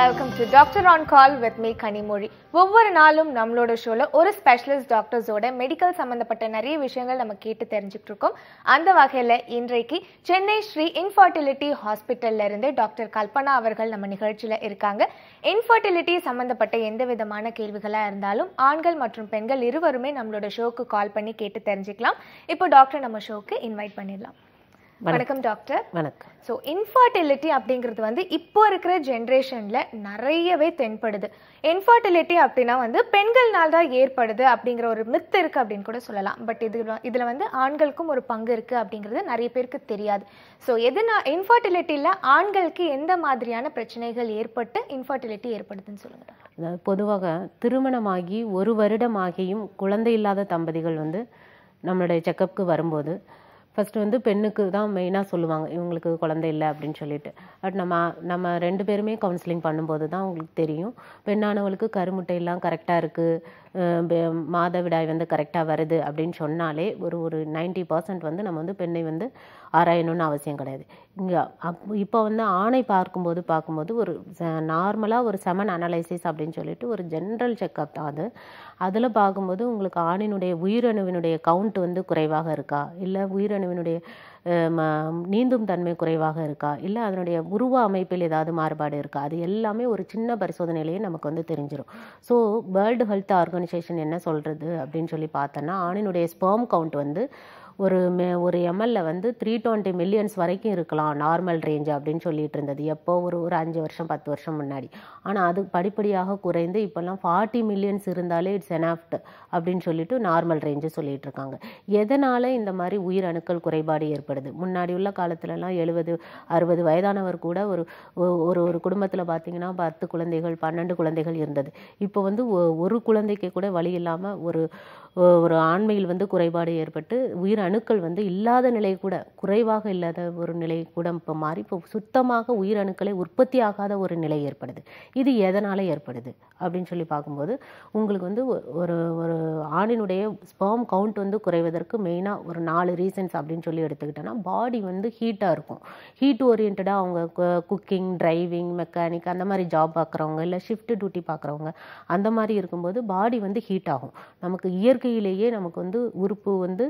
Welcome to doctor on call with me Kanimozhi ஒவ்வொரு நாளும் நம்மளோட ஷோல ஒரு ஸ்பெஷலிஸ்ட் டாக்டர்ஸோட மெடிக்கல் சம்பந்தப்பட்ட நிறைய விஷயங்கள் நம்ம கேட்டு தெரிஞ்சுட்டு இருக்கோம் அந்த வகையில இன்றைக்கு சென்னை ஸ்ரீ இன்ஃபர்டிலிட்டி ஹாஸ்பிட்டல்ல இருந்து டாக்டர் கல்பனா அவர்கள் நம்ம நிகழ்ச்சியில இருக்காங்க இன்ஃபர்டிலிட்டி சம்பந்தப்பட்ட எந்த விதமான கேள்விகளா இருந்தாலும் ஆண்கள் மற்றும் பெண்கள் இருவருமே நம்மளோட ஷோக்கு கால் பண்ணி கேட்டு தெரிஞ்சுக்கலாம் இப்போ டாக்டர் நம்ம ஷோக்கு இன்வைட் பண்ணிடலாம் வணக்கம் டாக்டர் வணக்கம் ஸோ இன்ஃபர்டிலிட்டி அப்படிங்கிறது வந்து இப்போ இருக்கிற ஜென்ரேஷனில் நிறையவே தென்படுது இன்ஃபர்டிலிட்டி அப்படின்னா வந்து பெண்கள்னால தான் ஏற்படுது அப்படிங்கிற ஒரு மித்து இருக்குது அப்படின்னு கூட சொல்லலாம் பட் இது இதில் வந்து ஆண்களுக்கும் ஒரு பங்கு இருக்குது அப்படிங்கிறது நிறைய பேருக்கு தெரியாது ஸோ எதுனா இன்ஃபர்டிலிட்டியில் ஆண்களுக்கு எந்த மாதிரியான பிரச்சனைகள் ஏற்பட்டு இன்ஃபர்டிலிட்டி ஏற்படுதுன்னு சொல்லுங்க டாக்டர். அதாவது பொதுவாக திருமணமாகி ஒரு வருடம் ஆகியும் குழந்தை இல்லாத தம்பதிகள் வந்து நம்மளுடைய செக்கப்புக்கு வரும்போது ஃபர்ஸ்ட் வந்து பெண்ணுக்கு தான் மெயினாக சொல்லுவாங்க இவங்களுக்கு குழந்தை இல்லை அப்படின்னு சொல்லிட்டு பட் நம்ம நம்ம ரெண்டு பேருமே கவுன்சிலிங் பண்ணும்போது தான் உங்களுக்கு தெரியும் பெண்ணானவளுக்கு கருமுட்டையெல்லாம் கரெக்டாக இருக்குது மாதவிடாய் வந்து கரெக்டாக வருது அப்படின்னு சொன்னாலே ஒரு ஒரு நைன்டி பர்சன்ட் வந்து நம்ம வந்து பெண்ணை வந்து ஆராயணும்னு அவசியம் கிடையாது இங்கே அப் இப்போ வந்து ஆணை பார்க்கும்போது பார்க்கும்போது ஒரு நார்மலாக ஒரு செமன் அனலைசிஸ் அப்படின்னு சொல்லிட்டு ஒரு ஜென்ரல் செக்கப் தான் அது அதில் பார்க்கும்போது உங்களுக்கு ஆணினுடைய உயிரணுவினுடைய கவுண்ட் வந்து குறைவாக இருக்கா இல்லை உயிரணுவினுடைய அஹ், ம- நீந்தும் தன்மை குறைவாக இருக்கா இல்லை அதனுடைய உருவ அமைப்பில் ஏதாவது மாறுபாடு இருக்கா அது எல்லாமே ஒரு சின்ன பரிசோதனையிலேயே நமக்கு வந்து தெரிஞ்சிடும் ஸோ வேர்ல்டு ஹெல்த் ஆர்கனைசேஷன் என்ன சொல்கிறது அப்படின்னு சொல்லி பார்த்தோன்னா ஆணினுடைய ஸ்பெர்ம் கவுண்ட் வந்து ஒரு மெ ஒரு எம்எல்ல வந்து த்ரீ டுவெண்ட்டி மில்லியன்ஸ் வரைக்கும் இருக்கலாம் நார்மல் ரேஞ்ச் அப்படின்னு சொல்லிட்டு இருந்தது எப்போ ஒரு ஒரு அஞ்சு வருஷம் பத்து வருஷம் முன்னாடி ஆனால் அது படிப்படியாக குறைந்து இப்போல்லாம் ஃபார்ட்டி மில்லியன்ஸ் இருந்தாலே இட்ஸ் எனாஃப்ட் அப்படின்னு சொல்லிட்டு நார்மல் ரேஞ்சு சொல்லிட்டு இருக்காங்க எதனால் இந்த மாதிரி உயிரணுக்கள் குறைபாடு ஏற்படுது முன்னாடி உள்ள காலத்துலலாம் எழுபது அறுபது வயதானவர் கூட ஒரு ஒ- ஒரு ஒரு குடும்பத்தில் பார்த்தீங்கன்னா பத்து குழந்தைகள் பன்னெண்டு குழந்தைகள் இருந்தது இப்போ வந்து ஒ- ஒரு குழந்தைக்கு கூட வழி இல்லாமல் ஒரு ஒ- ஒரு ஆண்மையில் வந்து குறைபாடு ஏற்பட்டு உயிர் அணுக்கள் வந்து இல்லாத நிலை கூட குறைவாக இல்லாத ஒரு நிலை கூட இப்போ மாறி இப்போ சுத்தமாக உயிர் அணுக்களை உற்பத்தி ஆகாத ஒரு நிலை ஏற்படுது இது எதனால் ஏற்படுது அப்படின்னு சொல்லி பார்க்கும்போது உங்களுக்கு வந்து ஒ- ஒரு ஒரு ஆணினுடைய ஸ்பெர்ம் கவுண்ட் வந்து குறைவதற்கு மெயினாக ஒரு நாலு ரீசன்ஸ் அப்படின்னு சொல்லி எடுத்துக்கிட்டோன்னா பாடி வந்து ஹீட்டாக இருக்கும் ஹீட் ஓரியன்டாக அவங்க குக்கிங் டிரைவிங் மெக்கானிக் அந்த மாதிரி ஜாப் பார்க்குறவங்க இல்லை ஷிஃப்ட் டியூட்டி பார்க்குறவங்க அந்த மாதிரி இருக்கும்போது பாடி வந்து ஹீட் ஆகும் நமக்கு இயற்கையிலேயே நமக்கு வந்து உறுப்பு வந்து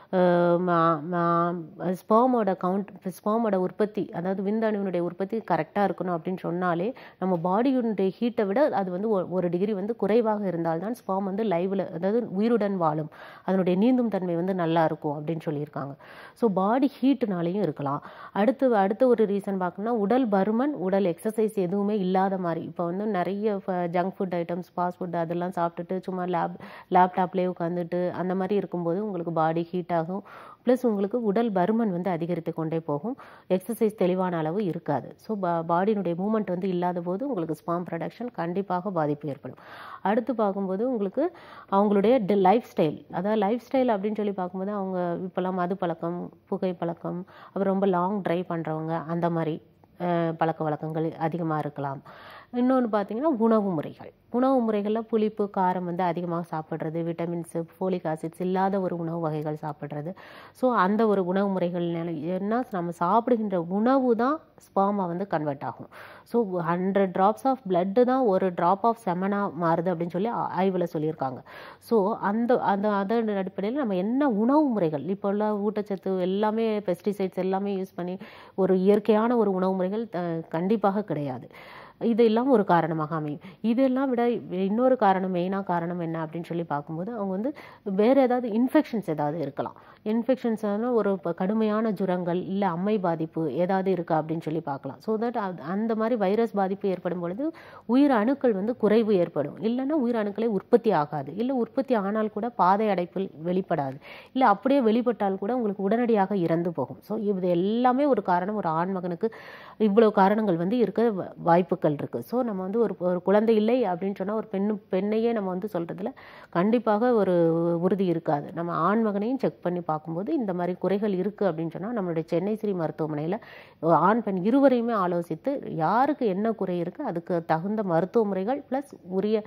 ஸ்பேமோட கவுண்ட் ஸ்பேமோட உற்பத்தி அதாவது விந்தணுவினுடைய உற்பத்தி கரெக்டாக இருக்கணும் அப்படின்னு சொன்னாலே நம்ம பாடியினுடைய ஹீட்டை விட அது வந்து ஒ- ஒரு டிகிரி வந்து குறைவாக இருந்தால்தான் ஸ்பேம் வந்து லைவில் அதாவது உயிருடன் வாழும் அதனுடைய நீந்தும் தன்மை வந்து நல்லா இருக்கும் அப்படின்னு சொல்லியிருக்காங்க ஸோ பாடி ஹீட்டுனாலையும் இருக்கலாம் அடுத்து அடுத்த ஒரு ரீசன் பார்க்கணும்னா உடல் பருமன் உடல் எக்ஸசைஸ் எதுவுமே இல்லாத மாதிரி இப்போ வந்து நிறைய junk food items fast food அதெல்லாம் சாப்பிட்டுட்டு சும்மா லேப் லேப்டாப்லேயே உட்காந்துட்டு அந்த மாதிரி இருக்கும்போது உங்களுக்கு பாடி ஹீட் ஆகும் ப்ளஸ் உங்களுக்கு உடல் பருமன் வந்து அதிகரித்து கொண்டே போகும் எக்ஸசைஸ் தெளிவான அளவு இருக்காது ஸோ பா பாடியினுடைய மூமெண்ட் வந்து இல்லாத போது உங்களுக்கு ஸ்பாம் ப்ரொடக்ஷன் கண்டிப்பாக பாதிப்பு ஏற்படும் அடுத்து பார்க்கும்போது உங்களுக்கு அவங்களுடைய லைஃப் ஸ்டைல் அதாவது லைஃப் ஸ்டைல் அப்படின்னு சொல்லி பார்க்கும்போது அவங்க இப்போல்லாம் மது பழக்கம் புகை பழக்கம் அப்புறம் ரொம்ப லாங் ட்ரைவ் பண்ணுறவங்க அந்த மாதிரி அஹ், பழக்க வழக்கங்கள் அதிகமாக இருக்கலாம் இன்னொன்று பார்த்தீங்கன்னா உணவு முறைகள் உணவு முறைகளில் புளிப்பு காரம் வந்து அதிகமாக சாப்பிட்றது விட்டமின்ஸ் ஃபோலிக் ஆசிட்ஸ் இல்லாத ஒரு உணவு வகைகள் சாப்பிட்றது ஸோ அந்த ஒரு உணவு முறைகள் என்ன நம்ம சாப்பிடுகின்ற உணவு தான் ஸ்பாமாக வந்து கன்வெர்ட் ஆகும் so hundred drops of blood தான் ஒரு ட்ராப் ஆஃப் செமனாக மாறுது அப்படின்னு சொல்லி ஆ- ஆய்வுல சொல்லியிருக்காங்க ஸோ அந்த அந்த அதன் அடிப்படையில் நம்ம என்ன உணவு முறைகள் இப்போ உள்ள ஊட்டச்சத்து எல்லாமே பெஸ்டிசைட்ஸ் எல்லாமே யூஸ் பண்ணி ஒரு இயற்கையான ஒரு உணவு முறைகள் அஹ், கண்டிப்பாக கிடையாது இதெல்லாம் ஒரு காரணமாக அமையும் இதெல்லாம் விட இன்னொரு காரணம் மெயினாக காரணம் என்ன அப்படின்னு சொல்லி பார்க்கும்போது அவங்க வந்து வேறு ஏதாவது இன்ஃபெக்ஷன்ஸ் ஏதாவது இருக்கலாம் இன்ஃபெக்ஷன்ஸான ஒரு இப்ப கடுமையான ஜுரங்கள் இல்லை அம்மை பாதிப்பு ஏதாவது இருக்கா அப்படின்னு சொல்லி பார்க்கலாம் ஸோ தட் அந்த மாதிரி வைரஸ் பாதிப்பு ஏற்படும் பொழுது உயிர் அணுக்கள் வந்து குறைவு ஏற்படும் இல்லைன்னா உயிர் அணுக்களே உற்பத்தி ஆகாது இல்லை உற்பத்தி ஆனால் கூட பாதை அடைப்பில் வெளிப்படாது இல்லை அப்படியே வெளிப்பட்டால் கூட உங்களுக்கு உடனடியாக இறந்து போகும் ஸோ இது எல்லாமே ஒரு காரணம் ஒரு ஆண் மகனுக்கு இவ்வளவு காரணங்கள் வந்து இருக்க வ- வாய்ப்புகள் இருக்கு ஸோ நம்ம வந்து ஒரு ஒரு குழந்தை இல்லை அப்படின்னு சொன்னா ஒரு பெண்ணு பெண்ணையே நம்ம வந்து சொல்றதுல கண்டிப்பாக ஒரு உறுதி இருக்காது நம்ம ஆண் மகனையும் செக் பண்ணி பார்க்கும்போது இந்த மாதிரி குறைகள் இருக்கு அப்படின்னு சொன்னா நம்மளுடைய சென்னை ஸ்ரீ மருத்துவமனையில ஆண் பெண் இருவரையுமே ஆலோசித்து யாருக்கு என்ன குறை இருக்கு அதுக்கு தகுந்த மருத்துவ முறைகள் ப்ளஸ் உரிய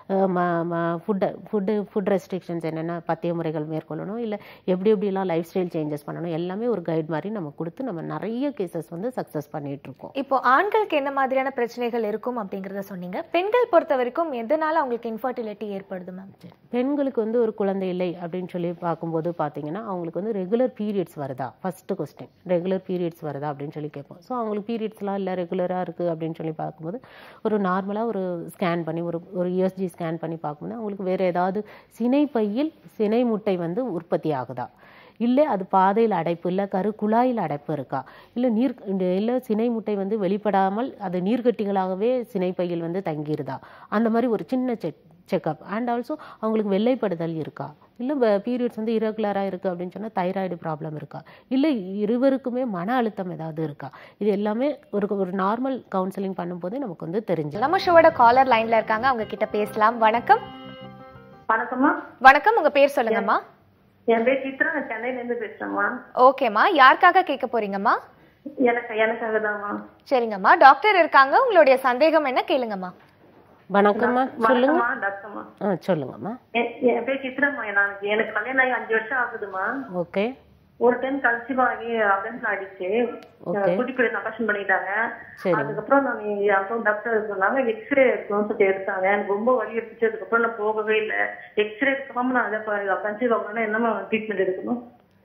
ஃபுட்டு ஃபுட்டு ஃபுட் ரெஸ்ட்ரிக்ஷன்ஸ் என்னென்ன பத்திய முறைகள் மேற்கொள்ளணும் இல்லை எப்படி எப்படிலாம் லைஃப் ஸ்டைல் சேஞ்சஸ் பண்ணணும் எல்லாமே ஒரு கைட் மாதிரி நம்ம கொடுத்து நம்ம நிறைய கேசஸ் வந்து சக்ஸஸ் பண்ணிட்டு இருக்கோம் இப்போ ஆண்களுக்கு என்ன மாதிரியான பிரச்சனைகள் பிரச்சனைகள் இருக்கும் அப்படிங்கறத சொன்னீங்க பெண்கள் பொறுத்த வரைக்கும் எதனால அவங்களுக்கு இன்ஃபர்டிலிட்டி ஏற்படுது மேம் பெண்களுக்கு வந்து ஒரு குழந்தை இல்லை அப்படின்னு சொல்லி பார்க்கும்போது பார்த்தீங்கன்னா அவங்களுக்கு வந்து ரெகுலர் பீரியட்ஸ் வருதா ஃபர்ஸ்ட் கொஸ்டின் ரெகுலர் பீரியட்ஸ் வருதா அப்படின்னு சொல்லி கேட்போம் ஸோ அவங்களுக்கு பீரியட்ஸ்லாம் இல்லை ரெகுலராக இருக்குது அப்படின்னு சொல்லி பார்க்கும்போது ஒரு நார்மலாக ஒரு ஸ்கேன் பண்ணி ஒரு ஒரு யூஎஸ்ஜி ஸ்கேன் பண்ணி பார்க்கும்போது அவங்களுக்கு வேறு ஏதாவது சினை பையில் சினை முட்டை வந்து உற்பத்தி ஆகுதா இல்லை அது பாதையில் அடைப்பு இல்லை கரு குழாயில் அடைப்பு இருக்கா இல்லை நீர் இல்லை சினை முட்டை வந்து வெளிப்படாமல் அது நீர்க்கட்டிகளாகவே சினை பையில் வந்து தங்கியிருதா அந்த மாதிரி ஒரு சின்ன செக் செக்அப் அண்ட் ஆல்சோ அவங்களுக்கு வெள்ளைப்படுதல் இருக்கா இல்லை பீரியட்ஸ் வந்து இரகுலராக இருக்குது அப்படின்னு சொன்னால் தைராய்டு ப்ராப்ளம் இருக்கா இல்லை இருவருக்குமே மன அழுத்தம் ஏதாவது இருக்கா இது எல்லாமே ஒரு ஒரு நார்மல் கவுன்சிலிங் பண்ணும்போதே நமக்கு வந்து தெரிஞ்சு நம்ம ஷோவோட காலர் லைன்ல இருக்காங்க அவங்க கிட்ட பேசலாம் வணக்கம் வணக்கம்மா வணக்கம் உங்க பேர் சொல்லுங்கம்மா என் பேர் சித்ரா நான் சென்னையில இருந்து பேசுறேம்மா ஓகேம்மா யாருக்காக கேட்க போறீங்கம்மா எனக்கு எனக்காக தான்மா சரிங்கம்மா டாக்டர் இருக்காங்க உங்களுடைய சந்தேகம் என்ன கேளுங்கம்மா வணக்கம்மா சொல்லுங்க வணக்கம்மா டாக்டர்மா ஆ சொல்லுங்கம்மா என் என் பேர் சித்ராம்மா நான் எனக்கு கல்யாணம் ஆகி அஞ்சு வருஷம் ஆகுதுமா ஓகே ஒரு டைம் கன்சீவ் ஆகி அபன்ஸ் ஆயிடுச்சு Okay. குட்டி பிள்ளை ஆபரேஷன் பண்ணிட்டாங்க சரி அதுக்கப்புறம் நான் அப்புறம் டாக்டர் சொன்னாங்க எக்ஸ்ரே எடுக்கணும்னு சொல்லிட்டு எடுத்தாங்க எனக்கு ரொம்ப வலி எடுத்துச்சு அதுக்கப்புறம் நான் போகவே இல்லை எக்ஸ்ரே எடுக்காம நான் அதை கன்சீவ் ஆகணும்னா என்னமா ட்ரீட்மெண்ட் எடுக்கணும்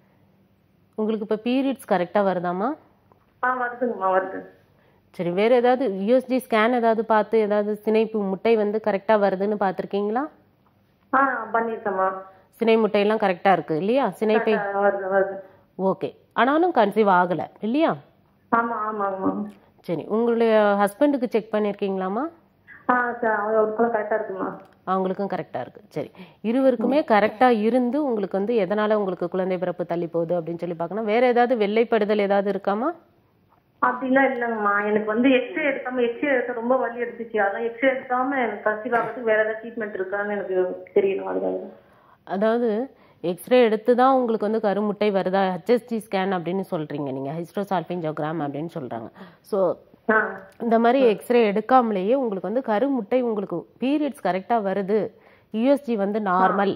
உங்களுக்கு இப்போ பீரியட்ஸ் கரெக்டாக வருதாம்மா ஆ வருதுங்கம்மா வருது சரி வேறு ஏதாவது யூஎஸ்டி ஸ்கேன் ஏதாவது பார்த்து ஏதாவது சினைப்பு முட்டை வந்து கரெக்டாக வருதுன்னு பார்த்துருக்கீங்களா ஆ பண்ணிருக்கேம்மா சினை முட்டையெல்லாம் கரெக்டாக இருக்குது இல்லையா சினைப்பை வருது வருது ஓகே ஆனாலும் கன்சீவ் ஆகலை இல்லையா ஆமா ஆமாங்கம்மா சரி உங்களுடைய ஹஸ்பண்டுக்கு செக் பண்ணியிருக்கீங்களாம்மா ஆ சரி அவருக்குள்ள கரெக்டா இருக்குமா அவங்களுக்கும் கரெக்டாக இருக்குது சரி இருவருக்குமே கரெக்டாக இருந்து உங்களுக்கு வந்து எதனால் உங்களுக்கு குழந்தை பிறப்பு தள்ளி போகுது அப்படின்னு சொல்லி பார்க்கணும் வேறு ஏதாவது வெள்ளைப்படுதல் ஏதாவது இருக்காமா அப்படிலாம் இல்லைங்கம்மா எனக்கு வந்து எக்ஸ்ரே எடுக்காம எக்ஸ்ரே எடுக்க ரொம்ப வலி எடுத்துச்சு அதான் எக்ஸ்ரே எடுக்காம எனக்கு கசிவ் ஆகிறதுக்கு வேற ஏதாவது ட்ரீட்மெண்ட் இருக்கான்னு எனக்கு தெரியணும் அதுக்காக அதாவது எக்ஸ்ரே எடுத்து தான் உங்களுக்கு வந்து கருமுட்டை வருதா ஹெச்எஸ்டி ஸ்கேன் அப்படின்னு சொல்கிறீங்க நீங்கள் ஹிஸ்ட்ரோசால்பிஞ்சோகிராம் அப்படின்னு சொல்கிறாங்க ஸோ ஆ இந்த மாதிரி எக்ஸ்ரே எடுக்காமலேயே உங்களுக்கு வந்து கருமுட்டை உங்களுக்கு பீரியட்ஸ் கரெக்டாக வருது யூஎஸ்ஜி வந்து நார்மல்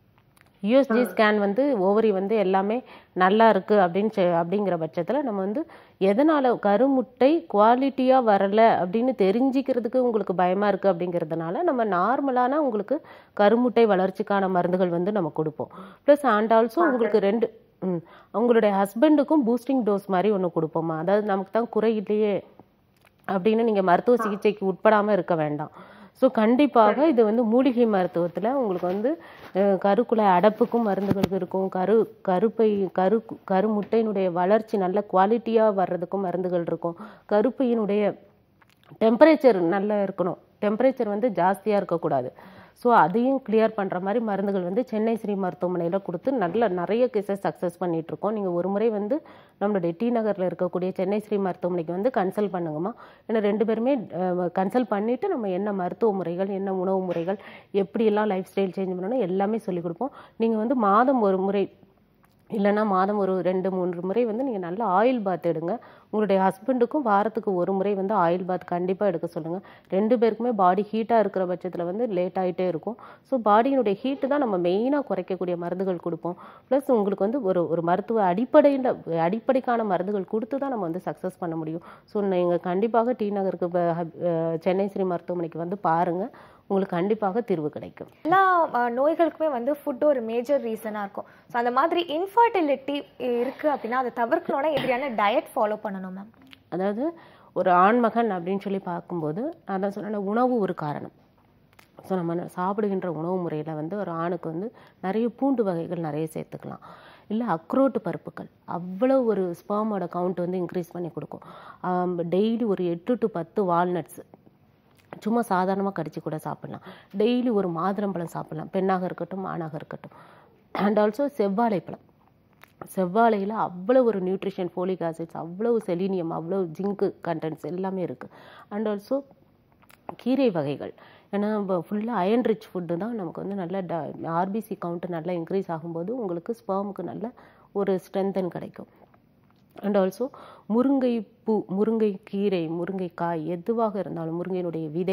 யூஎஸ்ஜி ஸ்கேன் வந்து ஓவரி வந்து எல்லாமே நல்லா இருக்கு அப்படின்னு சொ- அப்படிங்கிற பட்சத்தில் நம்ம வந்து எதனால் கருமுட்டை குவாலிட்டியாக வரல அப்படின்னு தெரிஞ்சிக்கிறதுக்கு உங்களுக்கு பயமாக இருக்குது அப்படிங்கிறதுனால நம்ம நார்மலான உங்களுக்கு கருமுட்டை வளர்ச்சிக்கான மருந்துகள் வந்து நம்ம கொடுப்போம் ப்ளஸ் அண்ட் ஆல்சோ உங்களுக்கு ரெண்டு ம் உங்களுடைய ஹஸ்பண்டுக்கும் பூஸ்டிங் டோஸ் மாதிரி ஒன்று கொடுப்போமா அதாவது நமக்கு தான் குறை இல்லையே அப்படின்னு நீங்கள் மருத்துவ சிகிச்சைக்கு உட்படாமல் இருக்க வேண்டாம் ஸோ கண்டிப்பாக இது வந்து மூலிகை மருத்துவத்தில் உங்களுக்கு வந்து அஹ், கருக்குழாய் அடப்புக்கும் மருந்துகள் இருக்கும் கரு கருப்பை கரு கருமுட்டையினுடைய வளர்ச்சி நல்ல குவாலிட்டியாக வர்றதுக்கும் மருந்துகள் இருக்கும் கருப்பையினுடைய டெம்பரேச்சர் நல்லா இருக்கணும் டெம்பரேச்சர் வந்து ஜாஸ்தியாக இருக்கக்கூடாது ஸோ அதையும் கிளியர் பண்ணுற மாதிரி மருந்துகள் வந்து சென்னை ஸ்ரீ மருத்துவமனையில் கொடுத்து நல்ல நிறைய கேசஸ் சக்ஸஸ் பண்ணிட்டு இருக்கோம் நீங்கள் ஒரு முறை வந்து நம்மளுடைய டி நகரில் இருக்கக்கூடிய சென்னை ஸ்ரீ மருத்துவமனைக்கு வந்து கன்சல்ட் பண்ணுங்கம்மா ஏன்னா ரெண்டு பேருமே கன்சல்ட் பண்ணிவிட்டு நம்ம என்ன மருத்துவ முறைகள் என்ன உணவு முறைகள் எப்படியெல்லாம் லைஃப் ஸ்டைல் சேஞ்ச் பண்ணணும் எல்லாமே சொல்லிக் கொடுப்போம் நீங்கள் வந்து மாதம் ஒரு முறை இல்லைன்னா மாதம் ஒரு ரெண்டு மூன்று முறை வந்து நீங்கள் நல்ல ஆயில் பாத் எடுங்க உங்களுடைய ஹஸ்பண்டுக்கும் வாரத்துக்கு ஒரு முறை வந்து ஆயில் பாத் கண்டிப்பாக எடுக்க சொல்லுங்கள் ரெண்டு பேருக்குமே பாடி ஹீட்டாக இருக்கிற பட்சத்தில் வந்து லேட் ஆகிட்டே இருக்கும் ஸோ பாடியினுடைய ஹீட்டு தான் நம்ம மெயினாக குறைக்கக்கூடிய மருந்துகள் கொடுப்போம் ப்ளஸ் உங்களுக்கு வந்து ஒரு ஒரு மருத்துவ அடிப்படையில் அடிப்படைக்கான மருந்துகள் கொடுத்து தான் நம்ம வந்து சக்ஸஸ் பண்ண முடியும் ஸோ நீங்கள் கண்டிப்பாக டி நகருக்கு ப- ஹப்- அஹ் சென்னை ஸ்ரீ மருத்துவமனைக்கு வந்து பாருங்கள் உங்களுக்கு கண்டிப்பாக தீர்வு கிடைக்கும் எல்லா அஹ், நோய்களுக்குமே வந்து ஃபுட் ஒரு மேஜர் ரீசனாக இருக்கும் ஸோ அந்த மாதிரி இன்ஃபர்டிலிட்டி இருக்கு அப்படின்னா அதை தவிர்க்கணும்னா எப்படியான டயட் ஃபாலோ பண்ணணும் மேம் அதாவது ஒரு ஆண்மகன் அப்படின்னு சொல்லி பார்க்கும்போது நான் தான் சொன்னேன் உணவு ஒரு காரணம் ஸோ நம்ம ந- சாப்பிடுகின்ற உணவு முறையில் வந்து ஒரு ஆணுக்கு வந்து நிறைய பூண்டு வகைகள் நிறைய சேர்த்துக்கலாம் இல்லை அக்ரோட்டு பருப்புகள் அவ்வளோ ஒரு ஸ்பேமோட கவுண்ட் வந்து இன்க்ரீஸ் பண்ணி கொடுக்கும் டெய்லி ஒரு எட்டு டு பத்து வால்நட்ஸ் சும்மா சாதாரணமாக கடிச்சு கூட சாப்பிடலாம் டெய்லி ஒரு மாதுளம்பழம் சாப்பிடலாம் பெண்ணாக இருக்கட்டும் ஆணாக இருக்கட்டும் அண்ட் ஆல்சோ செவ்வாழைப்பழம் செவ்வாழையில் அவ்வளோ ஒரு நியூட்ரிஷன் ஃபோலிக் ஆசிட்ஸ் அவ்வளோ செலினியம் அவ்வளோ ஜிங்கு கண்டென்ட்ஸ் எல்லாமே இருக்குது அண்ட் ஆல்சோ கீரை வகைகள் ஏன்னா இப்போ ஃபுல்லாக அயன் ரிச் ஃபுட்டு தான் நமக்கு வந்து நல்ல ட ஆர்பிசி கவுண்ட் நல்லா இன்க்ரீஸ் ஆகும்போது உங்களுக்கு ஸ்பேமுக்கு நல்ல ஒரு ஸ்ட்ரென்தன் கிடைக்கும் அண்ட் ஆல்சோ முருங்கை பூ முருங்கை கீரை முருங்கைக்காய் எதுவாக இருந்தாலும் முருங்கையினுடைய விதை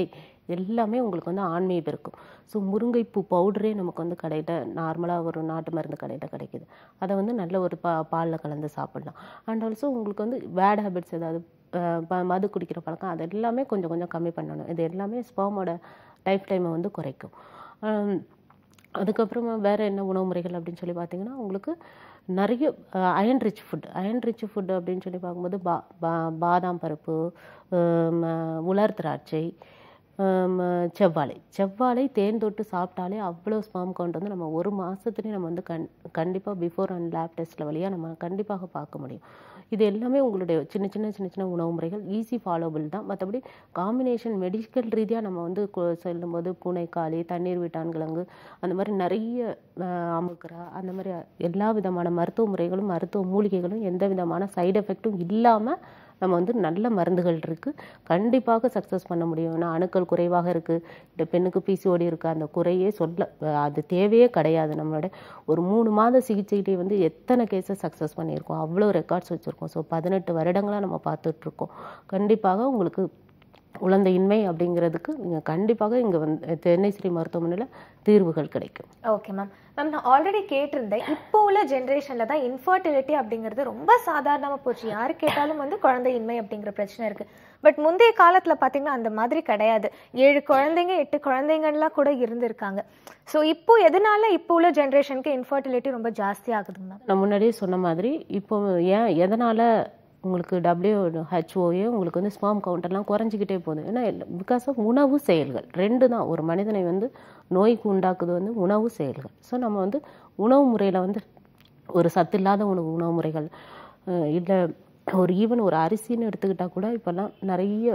எல்லாமே உங்களுக்கு வந்து ஆண்மை பெருக்கும் ஸோ முருங்கைப்பூ பவுடரே நமக்கு வந்து கடையில் நார்மலாக ஒரு நாட்டு மருந்து கடையில் கிடைக்குது அதை வந்து நல்ல ஒரு பா பாலில் கலந்து சாப்பிடலாம் அண்ட் ஆல்சோ உங்களுக்கு வந்து பேட் ஹேபிட்ஸ் ஏதாவது அஹ், ப- மது குடிக்கிற பழக்கம் அது எல்லாமே கொஞ்சம் கொஞ்சம் கம்மி பண்ணணும் இது எல்லாமே ஸ்பேமோட லைஃப் டைமை வந்து குறைக்கும் ஆம், அதுக்கப்புறமா வேறு என்ன உணவு முறைகள் அப்படின்னு சொல்லி பார்த்தீங்கன்னா உங்களுக்கு நிறைய iron rich food iron rich food அப்படின்னு சொல்லி பார்க்கும்போது பா பா- பாதாம் பருப்பு ஆம், உலர் திராட்சை ஆம், செவ்வாழை செவ்வாழை தேன் தொட்டு சாப்பிட்டாலே அவ்வளோ ஸ்பாம் கவுண்ட் வந்து நம்ம ஒரு மாதத்துலேயே நம்ம வந்து கண் கண்டிப்பாக பிஃபோர் அண்ட் லேப் டெஸ்ட்டில் வழியாக நம்ம கண்டிப்பாக பார்க்க முடியும் இது எல்லாமே உங்களுடைய சின்ன சின்ன சின்ன சின்ன உணவு முறைகள் ஈஸி ஃபாலோபிள் தான் மற்றபடி காம்பினேஷன் மெடிக்கல் ரீதியாக நம்ம வந்து கொ- செல்லும்போது பூனைக்காளி தண்ணீர் வீட்டான்கிழங்கு அந்த மாதிரி நிறைய அஹ், அமுக்குரா அந்த மாதிரி எல்லா விதமான மருத்துவ முறைகளும் மருத்துவ மூலிகைகளும் எந்த விதமான சைடு எஃபெக்ட்டும் இல்லாமல் நம்ம வந்து நல்ல மருந்துகள் இருக்குது கண்டிப்பாக சக்ஸஸ் பண்ண முடியும் ஏன்னா அணுக்கள் குறைவாக இருக்குது இந்த பெண்ணுக்கு பிசிஓடி இருக்குது அந்த குறையே சொல்ல அது தேவையே கிடையாது நம்மளோட ஒரு மூணு மாத சிகிச்சையிலே வந்து எத்தனை கேஸஸ் சக்ஸஸ் பண்ணியிருக்கோம் அவ்வளோ ரெக்கார்ட்ஸ் வச்சுருக்கோம் ஸோ பதினெட்டு வருடங்களாக நம்ம பார்த்துட்ருக்கோம் கண்டிப்பாக உங்களுக்கு குழந்தையின்மை அப்படிங்கிறதுக்கு நீங்கள் கண்டிப்பாக இங்கே வந்து சென்னை ஸ்ரீ மருத்துவமனையில் தீர்வுகள் கிடைக்கும் ஓகே மேம் மேம் நான் ஆல்ரெடி கேட்டிருந்தேன் இப்போ உள்ள ஜென்ரேஷன்ல தான் இன்ஃபர்டிலிட்டி அப்படிங்கிறது ரொம்ப சாதாரணமா போச்சு யாரு கேட்டாலும் வந்து குழந்தையின்மை அப்படிங்கிற பிரச்சனை இருக்கு பட் முந்தைய காலத்துல பாத்தீங்கன்னா அந்த மாதிரி கிடையாது ஏழு குழந்தைங்க எட்டு குழந்தைங்கலாம் கூட இருந்திருக்காங்க ஸோ இப்போ எதனால இப்போ உள்ள ஜென்ரேஷனுக்கு இன்ஃபர்டிலிட்டி ரொம்ப ஜாஸ்தி ஆகுது மேம் நான் முன்னாடியே சொன்ன மாதிரி இப்போ ஏன் எதனால் உங்களுக்கு டபிள்யூ ஹெச்ஓஏ உங்களுக்கு வந்து ஸ்பாம் கவுண்ட் எல்லாம் குறைஞ்சிக்கிட்டே போகுது ஏன்னா பிகாஸ் ஆஃப் உணவு செயல்கள் ரெண்டு தான் ஒரு மனிதனை வந்து நோய்க்கு உண்டாக்குது வந்து உணவு செயல்கள் ஸோ நம்ம வந்து உணவு முறையில் வந்து ஒரு சத்தில்லாத உணவு உணவு முறைகள் இல்லை ஒரு ஈவன் ஒரு அரிசின்னு எடுத்துக்கிட்டால் கூட இப்போல்லாம் நிறைய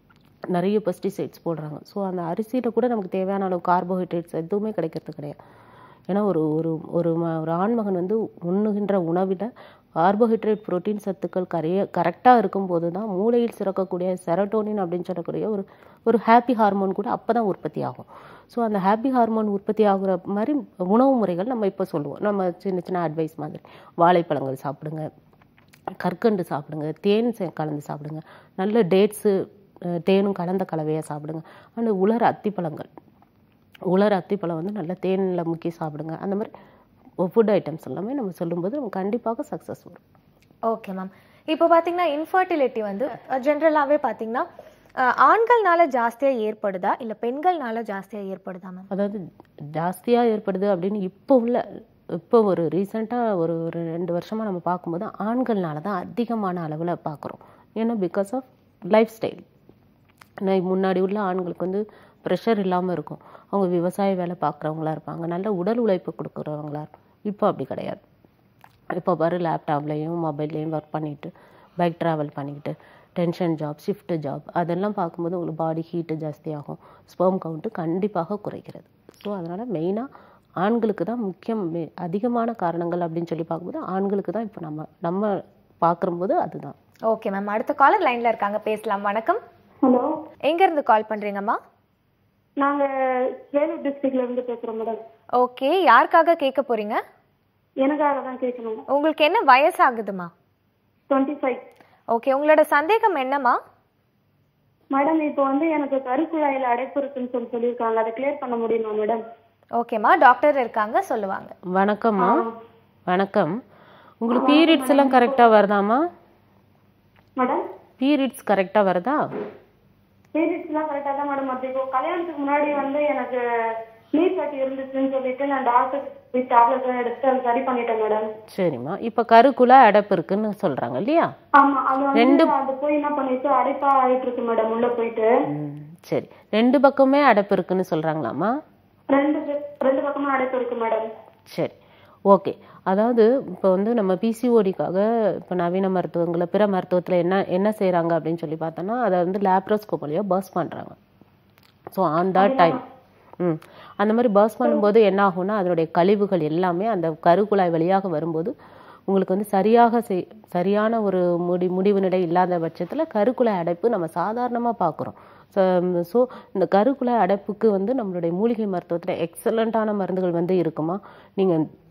நிறைய பெஸ்டிசைட்ஸ் போடுறாங்க ஸோ அந்த அரிசியில் கூட நமக்கு தேவையான அளவு கார்போஹைட்ரேட்ஸ் எதுவுமே கிடைக்கிறது கிடையாது ஏன்னா ஒரு ஒரு ஒரு ம- ஒரு ஆண்மகன் வந்து உண்ணுகின்ற உணவில் கார்போஹைட்ரேட் புரோட்டீன் சத்துக்கள் கரைய கரெக்டாக இருக்கும்போது தான் மூளையில் சுரக்கக்கூடிய செரட்டோனின் அப்படின்னு சொல்லக்கூடிய ஒரு ஒரு ஹாப்பி ஹார்மோன் கூட அப்போ தான் உற்பத்தி ஆகும் ஸோ அந்த ஹாப்பி ஹார்மோன் உற்பத்தி ஆகுற மாதிரி உணவு முறைகள் நம்ம இப்போ சொல்லுவோம் நம்ம சின்ன சின்ன அட்வைஸ் மாதிரி வாழைப்பழங்கள் சாப்பிடுங்க கற்கண்டு சாப்பிடுங்க தேன் சே- கலந்து சாப்பிடுங்க நல்ல டேட்ஸு தேனும் கலந்த கலவையாக சாப்பிடுங்க அண்ட் உலர் அத்திப்பழங்கள் உலர் அத்திப்பழம் வந்து நல்லா தேனில் முக்கி சாப்பிடுங்க அந்த மாதிரி ஃபுட் ஐட்டம்ஸ் எல்லாமே நம்ம சொல்லும்போது நம்ம கண்டிப்பாக சக்ஸஸ் வரும் ஓகே மேம் இப்போ பார்த்தீங்கன்னா இன்ஃபர்டிலிட்டி வந்து ஜென்ரலாகவே பார்த்தீங்கன்னா அஹ், ஆண்கள்னால ஜாஸ்தியாக ஏற்படுதா இல்லை பெண்கள்னால ஜாஸ்தியாக ஏற்படுதா மேம் அதாவது ஜாஸ்தியாக ஏற்படுது அப்படின்னு இப்போ உள்ள இப்போ ஒரு ரீசெண்டாக ஒரு ஒரு ரெண்டு வருஷமாக நம்ம பார்க்கும்போது ஆண்கள்னால தான் அதிகமான அளவில் பார்க்குறோம் ஏன்னா பிகாஸ் ஆஃப் லைஃப் ஸ்டைல் நான் முன்னாடி உள்ள ஆண்களுக்கு வந்து ப்ரெஷர் இல்லாமல் இருக்கும் அவங்க விவசாய வேலை பார்க்குறவங்களா இருப்பாங்க நல்ல உடல் உழைப்பு கொடுக்குறவங்களா இருப்பாங்க இப்போ அப்படி கிடையாது இப்போ பாரு லேப்டாப்லேயும் மொபைல்லையும் ஒர்க் பண்ணிட்டு பைக் ட்ராவல் பண்ணிக்கிட்டு டென்ஷன் ஜாப் ஷிஃப்ட் ஜாப் அதெல்லாம் பார்க்கும்போது உங்களுக்கு பாடி ஹீட்டு ஜாஸ்தியாகும் ஸ்பெர்ம் கவுண்ட்டு கண்டிப்பாக குறைக்கிறது ஸோ அதனால் மெயினாக ஆண்களுக்கு தான் முக்கியம் மே- அதிகமான காரணங்கள் அப்படின்னு சொல்லி பார்க்கும்போது ஆண்களுக்கு தான் இப்போ நம்ம நம்ம பார்க்கும்போது அதுதான் ஓகே மேம் அடுத்த காலர் லைன்ல இருக்காங்க பேசலாம் வணக்கம் ஹலோ எங்க இருந்து கால் பண்றீங்கம்மா நாங்க வேலூர் டிஸ்ட்ரிக்ட்ல இருந்து பேசுறோம் மேடம் ஓகே யாருக்காக கேட்க போறீங்க எனக்காக தான் கேட்கணும் உங்களுக்கு என்ன வயசாகுதுமா டுவெண்ட்டி ஃபைவ் ஓகே உங்களோட சந்தேகம் என்னம்மா மேடம் இப்போ வந்து எனக்கு கருக்குழாயில அடைப்பு இருக்குன்னு சொல்லி சொல்லியிருக்காங்க அதை கிளியர் பண்ண முடியுமா மேடம் ஓகேம்மா டாக்டர் இருக்காங்க சொல்லுவாங்க வணக்கம்மா வணக்கம் உங்களுக்கு பீரியட்ஸ் எல்லாம் கரெக்டாக வருதாம்மா மேடம் பீரியட்ஸ் கரெக்டாக வருதா பீரியட்ஸ்லாம் கரெக்டாக தான் மேடம் வருது இப்போ கல்யாணத்துக்கு முன்னாடி வந்து எனக்கு நீர் கட்டி இருந்துச்சுன்னு சொல்லிட்டு நான் டாக்டர் போய் டேப்லெட் எடுத்து அதை சரி பண்ணிட்டேன் மேடம் சரிம்மா இப்போ கருக்குள்ள அடைப்பு இருக்குன்னு சொல்கிறாங்க இல்லையா ஆமா அது வந்து அது போய் என்ன பண்ணிட்டு அடைப்பா ஆயிட்டு இருக்கு மேடம் உள்ள போயிட்டு ம், சரி ரெண்டு பக்கமே அடைப்பு இருக்குன்னு சொல்கிறாங்களாம்மா ரெண்டு பே- ரெண்டு பக்கமும் அடைப்பு இருக்கு மேடம் சரி ஓகே அதாவது இப்போ வந்து நம்ம பிசிஓடிக்காக இப்போ நவீன மருத்துவங்களை பிற மருத்துவத்தில் என்ன என்ன செய்கிறாங்க அப்படின்னு சொல்லி பார்த்தோன்னா அதை வந்து லேப்ரோஸ்கோப் வழியாக பர்ஸ் பண்ணுறாங்க ஸோ ஆன் த டைம் ம் அந்த மாதிரி பர்ஸ் பண்ணும்போது என்ன ஆகும்னா அதனுடைய கழிவுகள் எல்லாமே அந்த கருக்குழாய் வழியாக வரும்போது உங்களுக்கு வந்து சரியாக செய் சரியான ஒரு முடி முடிவு நிலை இல்லாத பட்சத்தில் கருக்குழாய் அடைப்பு நம்ம சாதாரணமாக பார்க்குறோம் ஸோ இந்த கருக்குழாய் அடைப்புக்கு வந்து நம்மளுடைய மூலிகை மருத்துவத்தில் எக்ஸலண்ட்டான மருந்துகள் வந்து இருக்குமா நீங்கள்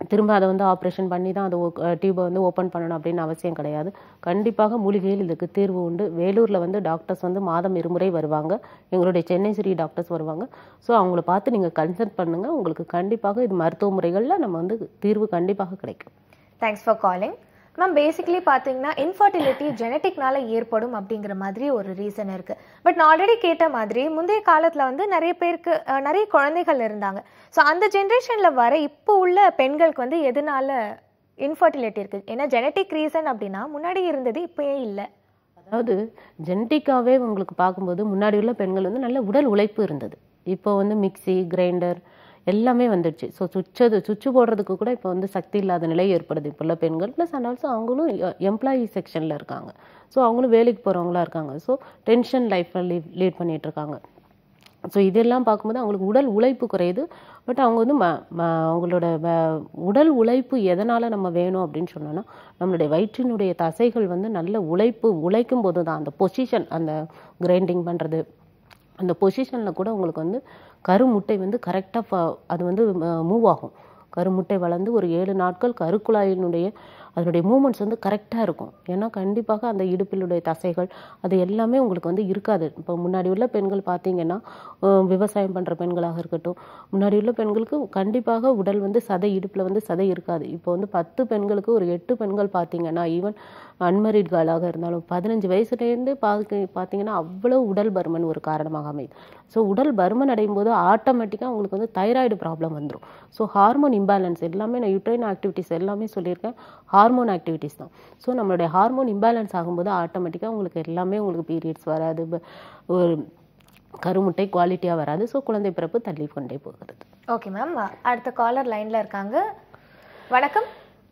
திரும்ப அதை வந்து ஆப்ரேஷன் பண்ணி தான் அதை டியூபை வந்து ஓப்பன் பண்ணணும் அப்படின்னு அவசியம் கிடையாது கண்டிப்பாக மூலிகையில் இதுக்கு தீர்வு உண்டு வேலூரில் வந்து டாக்டர்ஸ் வந்து மாதம் இருமுறை வருவாங்க எங்களுடைய சென்னை சிறி டாக்டர்ஸ் வருவாங்க ஸோ அவங்கள பார்த்து நீங்கள் கன்சல்ட் பண்ணுங்கள் உங்களுக்கு கண்டிப்பாக இது மருத்துவ முறைகளில் நம்ம வந்து தீர்வு கண்டிப்பாக கிடைக்கும் thanks for calling ma'am basically பார்த்தீங்கன்னா இன்ஃபர்டிலிட்டி ஜெனட்டிக்னால ஏற்படும் அப்படிங்கிற மாதிரி ஒரு ரீசன் இருக்கு பட் நான் ஆல்ரெடி கேட்ட மாதிரி முந்தைய காலத்தில் வந்து நிறைய பேருக்கு அஹ், நிறைய குழந்தைகள் இருந்தாங்க ஸோ அந்த ஜென்ரேஷனில் வர இப்போ உள்ள பெண்களுக்கு வந்து எதனால இன்ஃபர்டிலிட்டி இருக்கு ஏன்னா ஜெனட்டிக் ரீசன் அப்படின்னா முன்னாடி இருந்தது இப்போயே இல்லை அதாவது ஜெனட்டிக்காவே உங்களுக்கு பார்க்கும்போது முன்னாடி உள்ள பெண்கள் வந்து நல்ல உடல் உழைப்பு இருந்தது இப்போ வந்து மிக்ஸி கிரைண்டர் எல்லாமே வந்துடுச்சு ஸோ சுச்சது சுவிட்சு போடுறதுக்கு கூட இப்போ வந்து சக்தி இல்லாத நிலை ஏற்படுது இப்போ உள்ள பெண்கள் ப்ளஸ் அண்ட் ஆல்சோ அவங்களும் எம்ப்ளாயி செக்ஷனில் இருக்காங்க ஸோ அவங்களும் வேலைக்கு போகிறவங்களா இருக்காங்க ஸோ டென்ஷன் லைஃப்பில் லீட் லீட் பண்ணிட்டு இருக்காங்க ஸோ இதெல்லாம் பார்க்கும்போது அவங்களுக்கு உடல் உழைப்பு குறையுது பட் அவங்க வந்து ம ம அவங்களோட வ- உடல் உழைப்பு எதனால் நம்ம வேணும் அப்படின்னு சொன்னோன்னா நம்மளுடைய வயிற்றினுடைய தசைகள் வந்து நல்ல உழைப்பு உழைக்கும் போது தான் அந்த பொசிஷன் அந்த கிரைண்டிங் பண்ணுறது அந்த பொசிஷனில் கூட உங்களுக்கு வந்து கருமுட்டை வந்து கரெக்டாக அது வந்து மூவ் ஆகும் கருமுட்டை வளர்ந்து ஒரு ஏழு நாட்கள் கருக்குழாயினுடைய அதனுடைய மூமெண்ட்ஸ் வந்து கரெக்டாக இருக்கும் ஏன்னா கண்டிப்பாக அந்த இடுப்பிலுடைய தசைகள் அது எல்லாமே உங்களுக்கு வந்து இருக்காது இப்போ முன்னாடி உள்ள பெண்கள் பார்த்தீங்கன்னா அஹ், விவசாயம் பண்ணுற பெண்களாக இருக்கட்டும் முன்னாடி உள்ள பெண்களுக்கு கண்டிப்பாக உடல் வந்து சதை இடுப்பில் வந்து சதை இருக்காது இப்போ வந்து பத்து பெண்களுக்கு ஒரு எட்டு பெண்கள் பார்த்தீங்கன்னா ஈவன் அன்மரிட் கேர்ளாக இருந்தாலும் பதினஞ்சு வயசுலேருந்து பார்க்க பார்த்தீங்கன்னா அவ்வளோ உடல் பருமன் ஒரு காரணமாக அமையுது ஸோ உடல் பருமன் அடையும் போது ஆட்டோமேட்டிக்காக உங்களுக்கு வந்து தைராய்டு ப்ராப்ளம் வந்துடும் ஸோ ஹார்மோன் இம்பேலன்ஸ் எல்லாமே நான் யூட்ரைன் ஆக்டிவிட்டிஸ் எல்லாமே சொல்லியிருக்கேன் ஹார்மோன் ஆக்டிவிட்டிஸ் தான் ஸோ நம்மளுடைய ஹார்மோன் இம்பேலன்ஸ் ஆகும்போது ஆட்டோமேட்டிக்காக உங்களுக்கு எல்லாமே உங்களுக்கு பீரியட்ஸ் வராது ப- ஒரு கருமுட்டை குவாலிட்டியாக வராது ஸோ குழந்தை பிறப்பு தள்ளி கொண்டே போகிறது ஓகே மேம் அடுத்த காலர் லைன்ல இருக்காங்க வணக்கம்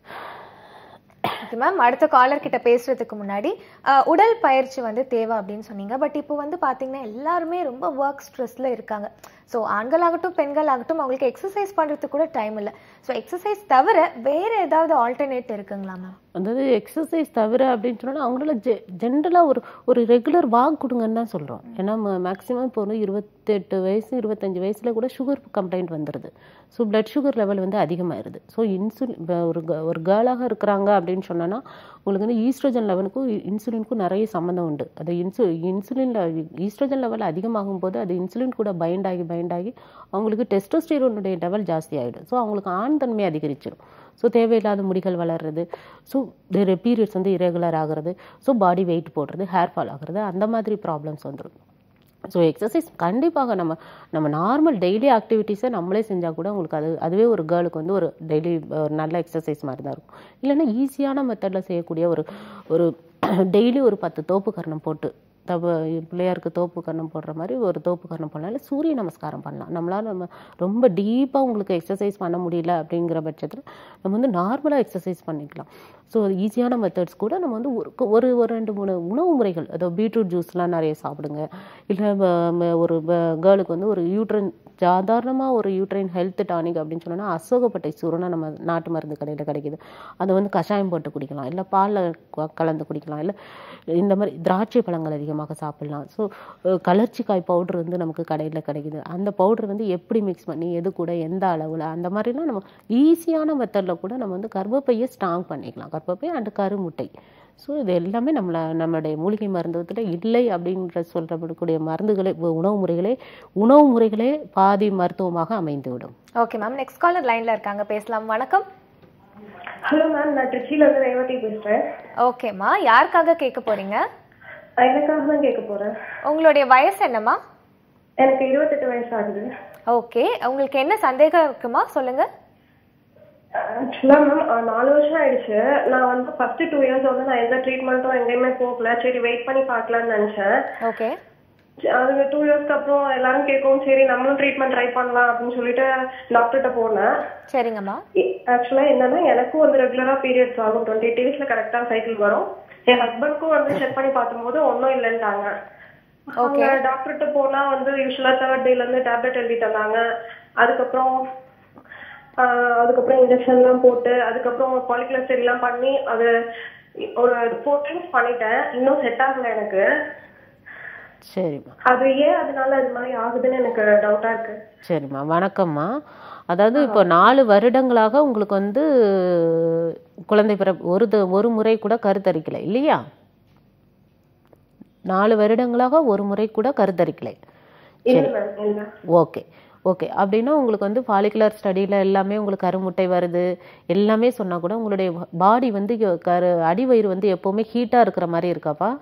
ஓகே மேம் அடுத்த காலர் கிட்ட பேசுறதுக்கு முன்னாடி அஹ், உடல் பயிற்சி வந்து தேவை அப்படின்னு சொன்னீங்க பட் இப்போ வந்து பாத்தீங்கன்னா எல்லாருமே ரொம்ப ஒர்க் ஸ்ட்ரெஸ்ல இருக்காங்க ஸோ ஆண்களாகட்டும் பெண்கள் ஆகட்டும் அவங்களுக்கு எக்ஸசைஸ் பண்றதுக்கு கூட டைம் இல்லை ஸோ எக்ஸசைஸ் தவிர வேற ஏதாவது ஆல்டர்னேட் இருக்குங்களா மேம் அதாவது எக்ஸசைஸ் தவிர அப்படின்னு சொன்னா அவங்களால ஜெ ஜென்ரலாக ஒரு ஒரு ரெகுலர் வாக் கொடுங்கன்னு தான் சொல்கிறோம் ஏன்னா மேக்ஸிமம் இப்போ வந்து இருபத்தெட்டு வயசு இருபத்தஞ்சு வயசுல கூட சுகர் கம்ப்ளைண்ட் வந்துடுது ஸோ பிளட் சுகர் லெவல் வந்து அதிகமாயிருது ஸோ இன்சுலின் ஒரு க- ஒரு கேர்ளாக இருக்கிறாங்க அப்படின்னு சொன்னோன்னா உங்களுக்கு வந்து ஈஸ்ட்ரோஜன் லெவலுக்கும் இன்சுலினுக்கும் நிறைய சம்மந்தம் உண்டு அது இன்சு இன்சுலின் ஈஸ்ட்ரோஜன் லெவல் அதிகமாகும் போது அது இன்சுலின் கூட பைண்ட் ஆகி பைண்ட் ஆகி அவங்களுக்கு டெஸ்டோஸ்டிரோனுடைய லெவல் ஜாஸ்தி ஆகிடும் ஸோ அவங்களுக்கு ஆண் தன்மை அதிகரிச்சிடும் ஸோ தேவையில்லாத முடிகள் வளர்றது ஸோ பீரியட்ஸ் வந்து irregular ஆகுறது ஸோ பாடி வெயிட் போடுறது ஹேர் ஃபால் ஆகுறது அந்த மாதிரி ப்ராப்ளம்ஸ் வந்துடும் ஸோ எக்ஸசைஸ் கண்டிப்பாக நம்ம நம்ம நார்மல் டெய்லி ஆக்டிவிட்டீஸை நம்மளே செஞ்சால் கூட உங்களுக்கு அது அதுவே ஒரு கேர்ளுக்கு வந்து ஒரு டெய்லி ஒரு நல்ல எக்ஸசைஸ் மாதிரி தான் இருக்கும் இல்லைன்னா ஈஸியான மெத்தடில் செய்யக்கூடிய ஒரு ஒரு டெய்லி ஒரு பத்து தோப்பு கரணம் போட்டு தவ பிள்ளையாருக்கு தோப்பு கரணம் போடுற மாதிரி ஒரு தோப்பு கரணம் பண்ணாலும் சூரிய நமஸ்காரம் பண்ணலாம் நம்மளால நம்ம ரொம்ப டீப்பாக உங்களுக்கு எக்ஸசைஸ் பண்ண முடியல அப்படிங்கிற பட்சத்தில் நம்ம வந்து நார்மலாக எக்ஸசைஸ் பண்ணிக்கலாம் ஸோ ஈஸியான மெத்தட்ஸ் கூட நம்ம வந்து ஒரு ஒரு ஒரு ரெண்டு மூணு உணவு முறைகள் அதாவது பீட்ரூட் ஜூஸ்லாம் நிறைய சாப்பிடுங்க இல்லை ஒரு கேர்ளுக்கு வந்து ஒரு யூட்ரன் சாதாரணமாக ஒரு யூட்ரைன் ஹெல்த் டானிக் அப்படின்னு சொன்னோன்னா அசோகப்பட்டை சூரணம் நம்ம நாட்டு மருந்து கடையில் கிடைக்குது அதை வந்து கஷாயம் போட்டு குடிக்கலாம் இல்லை பாலில் கலந்து குடிக்கலாம் இல்லை இந்த மாதிரி திராட்சை பழங்கள் அதிகமாக சாப்பிடலாம் ஸோ கலர்ச்சிக்காய் பவுடர் வந்து நமக்கு கடையில் கிடைக்குது அந்த பவுடர் வந்து எப்படி மிக்ஸ் பண்ணி எது கூட எந்த அளவில் அந்த மாதிரிலாம் நம்ம ஈஸியான மெத்தடில் கூட நம்ம வந்து கர்ப்பப்பையை ஸ்ட்ராங் பண்ணிக்கலாம் கர்ப்பப்பை அண்ட் கருமுட்டை ஸோ இது எல்லாமே நம்மளை நம்மளுடைய மூலிகை மருந்துவத்தில் இல்லை அப்படின்ற சொல்லப்படக்கூடிய மருந்துகளே உ- உணவு முறைகளே உணவு முறைகளே பாதி மருத்துவமாக அமைந்துவிடும் ஓகே மேம் நெக்ஸ்ட் காலர் லைன்ல இருக்காங்க பேசலாம் வணக்கம் ஹலோ மேம் நான் திருச்சியில இருந்து ரேவதி பேசுறேன் ஓகேம்மா யாருக்காக கேட்க போறீங்க எனக்காக தான் கேட்க போறேன் உங்களுடைய வயசு என்னம்மா எனக்கு இருபத்தெட்டு வயசு ஆகுது ஓகே உங்களுக்கு என்ன சந்தேகம் இருக்குமா சொல்லுங்க ஆக்சுவலா மேம் நாலு வருஷம் ஆயிடுச்சு நான் வந்து ஃபர்ஸ்ட் டூ இயர்ஸ் வந்து நான் எந்த ட்ரீட்மெண்ட்டும் எங்கேயுமே போகல சரி வெயிட் பண்ணி பார்க்கலாம்னு நினைச்சேன் ஓகே சரி, அது டூ இயர்ஸ்க்கு அப்புறம் எல்லாரும் கேட்கவும் சரி நம்மளும் ட்ரீட்மெண்ட் ட்ரை பண்ணலாம் அப்படின்னு சொல்லிட்டு டாக்டர்கிட்ட போனேன் சரிங்கம்மா ஆக்சுவலா என்னன்னா எனக்கும் வந்து ரெகுலரா பீரியட்ஸ் ஆகும் டுவெண்ட்டி டேஸ்ல கரெக்டா சைக்கிள் வரும் என் ஹஸ்பண்ட்க்கும் வந்து செக் பண்ணி பார்க்கும்போது ஒன்றும் இல்லைன்ட்டாங்க அவங்க டாக்டர்கிட்ட போனா வந்து யூஸ்வலா தேர்ட் டேல இருந்து டேப்லெட் எழுதி தந்தாங்க அதுக்கப்புறம் ஆஹ் அதுக்கப்புறம் இன்ஜெக்ஷன்லாம் போட்டு அதுக்கப்புறம் பாலிகுலர் எல்லாம் பண்ணி அது ஒரு ஃபோர் டைம்ஸ் பண்ணிட்டேன் இன்னும் செட் ஆகல எனக்கு சரிம்மா அது ஏன் அதனால அது மாதிரி ஆகுதுன்னு எனக்கு டவுட்டா இருக்கு சரிம்மா வணக்கம்மா அதாவது இப்போ நாலு வருடங்களாக உங்களுக்கு வந்து குழந்தை பிற ஒரு த- ஒரு முறை கூட கருத்தரிக்கலை இல்லையா நாலு வருடங்களாக ஒரு முறை கூட கருத்தரிக்கலை இல்ல மேம் இல்ல ஓகே ஓகே அப்படின்னா உங்களுக்கு வந்து ஃபாலிகுலர் ஸ்டடியில் எல்லாமே உங்களுக்கு கருமுட்டை வருது எல்லாமே சொன்னால் கூட உங்களுடைய பாடி வந்து இங்க கரு அடிவயிறு வந்து எப்போவுமே ஹீட்டாக இருக்கிற மாதிரி இருக்காப்பா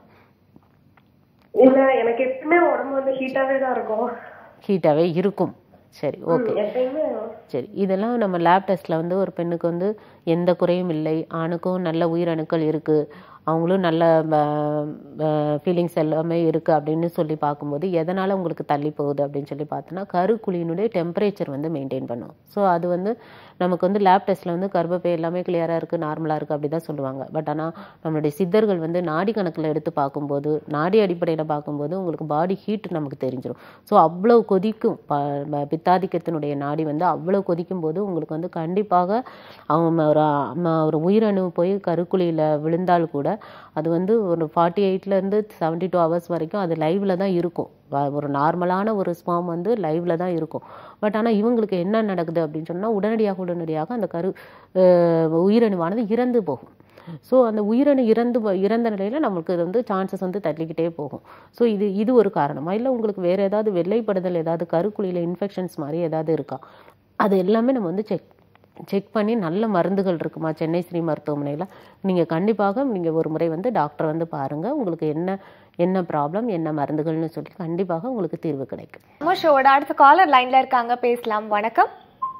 இல்ல எனக்கு எப்பவுமே உடம்பு வந்து ஹீட்டாவே தான் இருக்கும் ஹீட்டாகவே இருக்கும் சரி ஓகே ம், எப்பயுமே சரி இதெல்லாம் நம்ம லேப் டெஸ்ட்டில் வந்து ஒரு பெண்ணுக்கு வந்து எந்த குறையும் இல்லை ஆணுக்கும் நல்ல உயிரணுக்கள் இருக்குது அவங்களும் நல்ல ஃபீலிங்ஸ் எல்லாமே இருக்குது அப்படின்னு சொல்லி பார்க்கும்போது எதனால் உங்களுக்கு தள்ளி போகுது அப்படின்னு சொல்லி பார்த்தோன்னா கருக்குழியினுடைய டெம்பரேச்சர் வந்து மெயின்டைன் பண்ணும் ஸோ அது வந்து நமக்கு வந்து லேப் டெஸ்ட்டில் வந்து கர்ப்பப்பை எல்லாமே கிளியராக இருக்குது நார்மலாக இருக்குது அப்படி தான் சொல்லுவாங்க பட் ஆனால் நம்மளுடைய சித்தர்கள் வந்து நாடி கணக்கில் எடுத்து பார்க்கும்போது நாடி அடிப்படையில் பார்க்கும்போது உங்களுக்கு பாடி ஹீட் நமக்கு தெரிஞ்சிடும் ஸோ அவ்வளோ கொதிக்கும் ப- ப- பித்தாதிக்கத்தினுடைய நாடி வந்து அவ்வளோ கொதிக்கும் போது உங்களுக்கு வந்து கண்டிப்பாக அவங்க ஒரு ம- ஒரு உயிரணு போய் கருக்குழியில் விழுந்தால் கூட அது வந்து ஒரு ஃபார்ட்டி எயிட்லேருந்து செவன்ட்டி டூ ஹவர்ஸ் வரைக்கும் அது லைவில் தான் இருக்கும் வ- ஒரு நார்மலான ஒரு ஸ்பாம் வந்து லைவ்ல தான் இருக்கும் பட் ஆனால் இவங்களுக்கு என்ன நடக்குது அப்படின்னு சொன்னால் உடனடியாக உடனடியாக அந்த கரு அஹ், உயிரணுவானது இறந்து போகும் ஸோ அந்த உயிரணு இறந்து போ- இறந்த நிலையில் நம்மளுக்கு இது வந்து சான்சஸ் வந்து தள்ளிக்கிட்டே போகும் ஸோ இது இது ஒரு காரணமா இல்லை உங்களுக்கு வேறு ஏதாவது வெள்ளைப்படுதல் ஏதாவது கருக்குழியில் இன்ஃபெக்ஷன்ஸ் மாதிரி ஏதாவது இருக்கா அது எல்லாமே நம்ம வந்து செக் செக் பண்ணி நல்ல மருந்துகள் இருக்குமா சென்னை ஸ்ரீ மருத்துவமனையில் நீங்கள் கண்டிப்பாக நீங்கள் ஒரு முறை வந்து டாக்டர் வந்து பாருங்கள் உங்களுக்கு என்ன என்ன ப்ராப்ளம் என்ன மருந்துகள்னு சொல்லி கண்டிப்பாக உங்களுக்கு தீர்வு கிடைக்கும் நம்ம ஷோவோட அடுத்த காலர் லைன்ல இருக்காங்க பேசலாம் வணக்கம்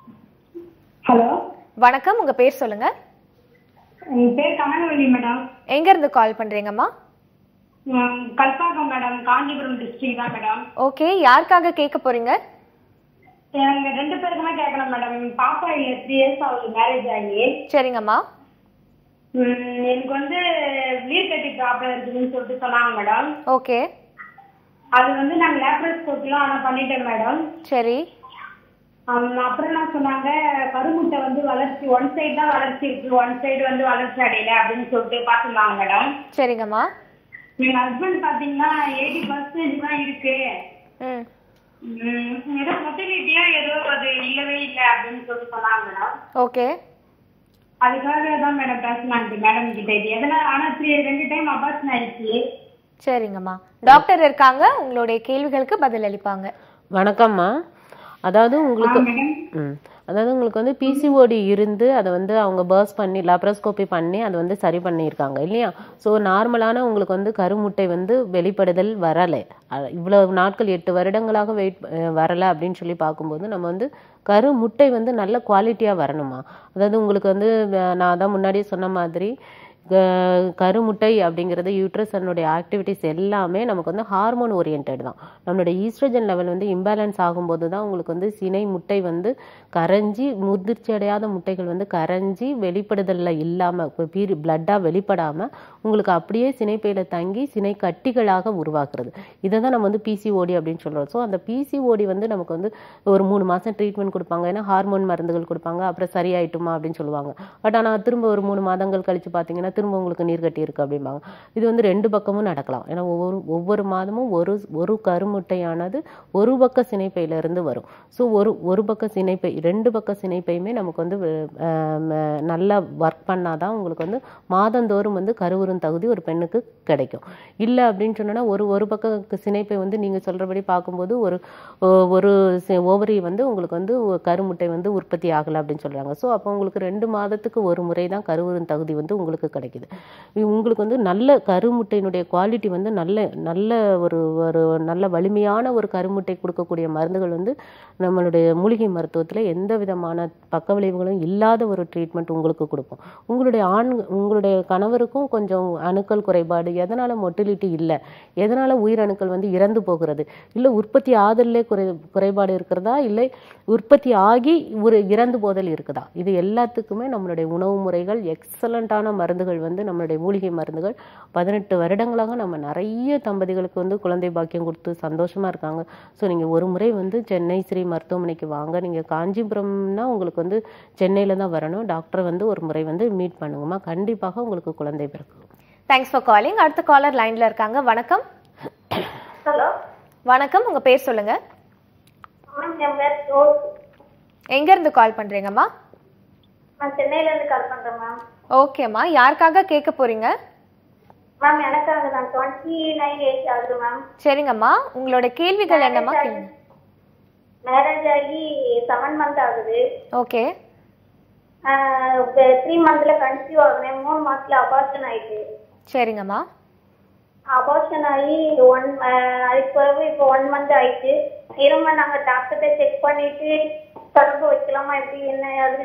ஹலோ வணக்கம் உங்க பேர் சொல்லுங்க என் பேர் கமலவள்ளி மேடம் எங்க இருந்து கால் பண்றீங்கம்மா um, Kalpakkam madam Kanchipuram district தான் மேடம் ஓகே யாருக்காக கேட்க போறீங்க எங்க ரெண்டு பேருக்குமே கேட்கணும் மேடம் பாப்பா த்ரீ இயர்ஸ் ஆகுது மேரேஜ் ஆகி சரிங்கம்மா உம், எனக்கு வந்து நீர்க்கட்டி ப்ராப்ளம் இருக்குதுன்னு சொல்லிட்டு சொன்னாங்க மேடம் ஓகே அது வந்து நாங்கள் லேப்ரோஸ்கோப்லாம் ஆனால் பண்ணிட்டேன் மேடம் சரி ஆம், அப்புறம் என்ன சொன்னாங்க கருமுட்டை வந்து வளர்ச்சி ஒன் சைடு தான் வளர்ச்சி இருக்கு ஒன் சைடு வந்து வளர்ச்சி அடையல அப்படின்னு சொல்லிட்டு பார்த்துருந்தாங்க மேடம் சரிங்கம்மா எங்க ஹஸ்பண்ட் பாத்தீங்கன்னா எயிட்டி பர்சன்டேஜ் தான் இருக்கு ம் உம், ஏதோ மொட்டிலிட்டியா ஏதோ அது இல்லவே இல்லை அப்படின்னு சொல்லிட்டு சொன்னாங்க மேடம் ஓகே அதுக்காக தான் மேடம் பேசலான்ட்டு மேடம் கிட்ட இது எதனால ஆனா த்ரீ ரெண்டு டைம் அபார்ஷன் ஆயிடுச்சு சரிங்கம்மா டாக்டர் இருக்காங்க உங்களுடைய கேள்விகளுக்கு பதில் அளிப்பாங்க வணக்கம்மா அதாவது உங்களுக்கு மேடம் ம் அதாவது உங்களுக்கு வந்து பிசிஓடி இருந்து அதை வந்து அவங்க பர்ஸ் பண்ணி லாப்ரோஸ்கோபி பண்ணி அதை வந்து சரி பண்ணியிருக்காங்க இல்லையா ஸோ நார்மலான உங்களுக்கு வந்து கருமுட்டை வந்து வெளிப்படுதல் வரலை அ- இவ்வளவு நாட்கள் எட்டு வருடங்களாக வெயிட் வரலை அப்படின்னு சொல்லி பார்க்கும்போது நம்ம வந்து கருமுட்டை வந்து நல்ல குவாலிட்டியாக வரணுமா அதாவது உங்களுக்கு வந்து அஹ், நான் அதான் முன்னாடியே சொன்ன மாதிரி க- கருமுட்டை அப்படிங்கிறது யூட்ரஸனுடைய ஆக்டிவிட்டிஸ் எல்லாமே நமக்கு வந்து ஹார்மோன் ஓரியன்ட் தான் நம்மளுடைய ஈஸ்ட்ரஜன் லெவல் வந்து இம்பேலன்ஸ் ஆகும்போது தான் உங்களுக்கு வந்து சினை முட்டை வந்து கரைஞ்சி முதிர்ச்சி அடையாத முட்டைகள் வந்து கரைஞ்சி வெளிப்படுதலில் இல்லாமல் பீரி பிளட்டாக வெளிப்படாமல் உங்களுக்கு அப்படியே சினைப்பையில் தங்கி சினை கட்டிகளாக உருவாக்குறது இதை தான் நம்ம வந்து பிசிஓடி அப்படின்னு சொல்கிறோம் ஸோ அந்த பிசிஓடி வந்து நமக்கு வந்து ஒரு மூணு மாதம் ட்ரீட்மெண்ட் கொடுப்பாங்க ஏன்னா ஹார்மோன் மருந்துகள் கொடுப்பாங்க அப்புறம் சரியாயிட்டுமா அப்படின்னு சொல்லுவாங்க பட் ஆனால் திரும்ப ஒரு மூணு மாதங்கள் கழிச்சு பார்த்தீங்கன்னா திரும்ப உங்களுக்கு நீர் கட்டி இருக்கு அப்படிம்பாங்க இது வந்து ரெண்டு பக்கமும் நடக்கலாம் ஏன்னா ஒவ்வொரு ஒவ்வொரு மாதமும் ஒரு ஒரு கருமுட்டையானது ஒரு பக்க சினைப்பையில இருந்து வரும் ஸோ ஒரு ஒரு பக்க சினைப்பை ரெண்டு பக்க சினைப்பையுமே நமக்கு வந்து ஆம், நல்லா ஒர்க் பண்ணாதான் உங்களுக்கு வந்து மாதந்தோறும் வந்து கருவுறும் தகுதி ஒரு பெண்ணுக்கு கிடைக்கும் இல்லை அப்படின்னு சொன்னோன்னா ஒரு ஒரு பக்க சினைப்பை வந்து நீங்கள் சொல்கிறபடி பார்க்கும்போது ஒரு ஒ- ஒரு ஓவரி வந்து உங்களுக்கு வந்து ஒரு கருமுட்டை வந்து உற்பத்தி ஆகலை அப்படின்னு சொல்கிறாங்க ஸோ அப்போ உங்களுக்கு ரெண்டு மாதத்துக்கு ஒரு முறை தான் கருவுறும் தகுதி வந்து உங்களுக்கு கிடைக்குது இது உங்களுக்கு வந்து நல்ல கருமுட்டையினுடைய குவாலிட்டி வந்து நல்ல நல்ல ஒரு ஒரு நல்ல வலிமையான ஒரு கருமுட்டை கொடுக்கக்கூடிய மருந்துகள் வந்து நம்மளுடைய மூலிகை மருத்துவத்தில் எந்த விதமான பக்க விளைவுகளும் இல்லாத ஒரு ட்ரீட்மெண்ட் உங்களுக்கு கொடுப்போம் உங்களுடைய ஆண் உங்களுடைய கணவருக்கும் கொஞ்சம் அணுக்கள் குறைபாடு எதனால் மொட்டிலிட்டி இல்லை எதனால் உயிரணுக்கள் வந்து இறந்து போகிறது இல்லை உற்பத்தி ஆதல்லே குறை குறைபாடு இருக்கிறதா இல்லை உற்பத்தி ஆகி ஒரு இறந்து போதல் இருக்குதா இது எல்லாத்துக்குமே நம்மளுடைய உணவு முறைகள் எக்ஸலண்ட்டான மருந்துகள் வந்து நம்மளுடைய மூலிகை மருந்துகள் பதினெட்டு வருடங்களாக நம்ம நிறைய தம்பதிகளுக்கு வந்து குழந்தை பாக்கியம் கொடுத்து சந்தோஷமா இருக்காங்க ஸோ நீங்கள் ஒரு முறை வந்து சென்னை ஸ்ரீ மருத்துவமனைக்கு வாங்க நீங்கள் காஞ்சிபுரம்னா உங்களுக்கு வந்து சென்னையில் தான் வரணும் டாக்டரை வந்து ஒரு முறை வந்து மீட் பண்ணுங்கம்மா கண்டிப்பாக உங்களுக்கு குழந்தை பிறக்கும் தேங்க்ஸ் ஃபார் காலிங் அடுத்த காலர் லைன்ல இருக்காங்க வணக்கம் ஹலோ வணக்கம் உங்க பேர் சொல்லுங்க மேம் என் பேர் ரோஸ் எங்க இருந்து கால் பண்றீங்கம்மா நான் சென்னையில இருந்து கால் பண்றேன் மேம் ஓகேம்மா யாருக்காக கேட்க போறீங்க மேம் எனக்காக தான் டுவெண்ட்டி நைன் ஏஜ் ஆகுது மேம் சரிங்கம்மா உங்களோட கேள்விகள் என்னம்மா கேளுங்க மேரேஜ் ஆகி செவன் மந்த் ஆகுது ஓகே த்ரீ மந்த்ல கன்சீவ் ஆகுனேன் மூணு மாசத்துல அபார்ஷன் ஆயிட்டு சரிங்கம்மா அபார்ஷன் ஆகி ஒன் அதுக்கு பிறகு இப்போ ஒன் மந்த் ஆயிட்டு திரும்ப நாங்க டாக்டர்கிட்ட செக் பண்ணிட்டு தொடர்பு வைக்கலாமா எப்படி என்ன அது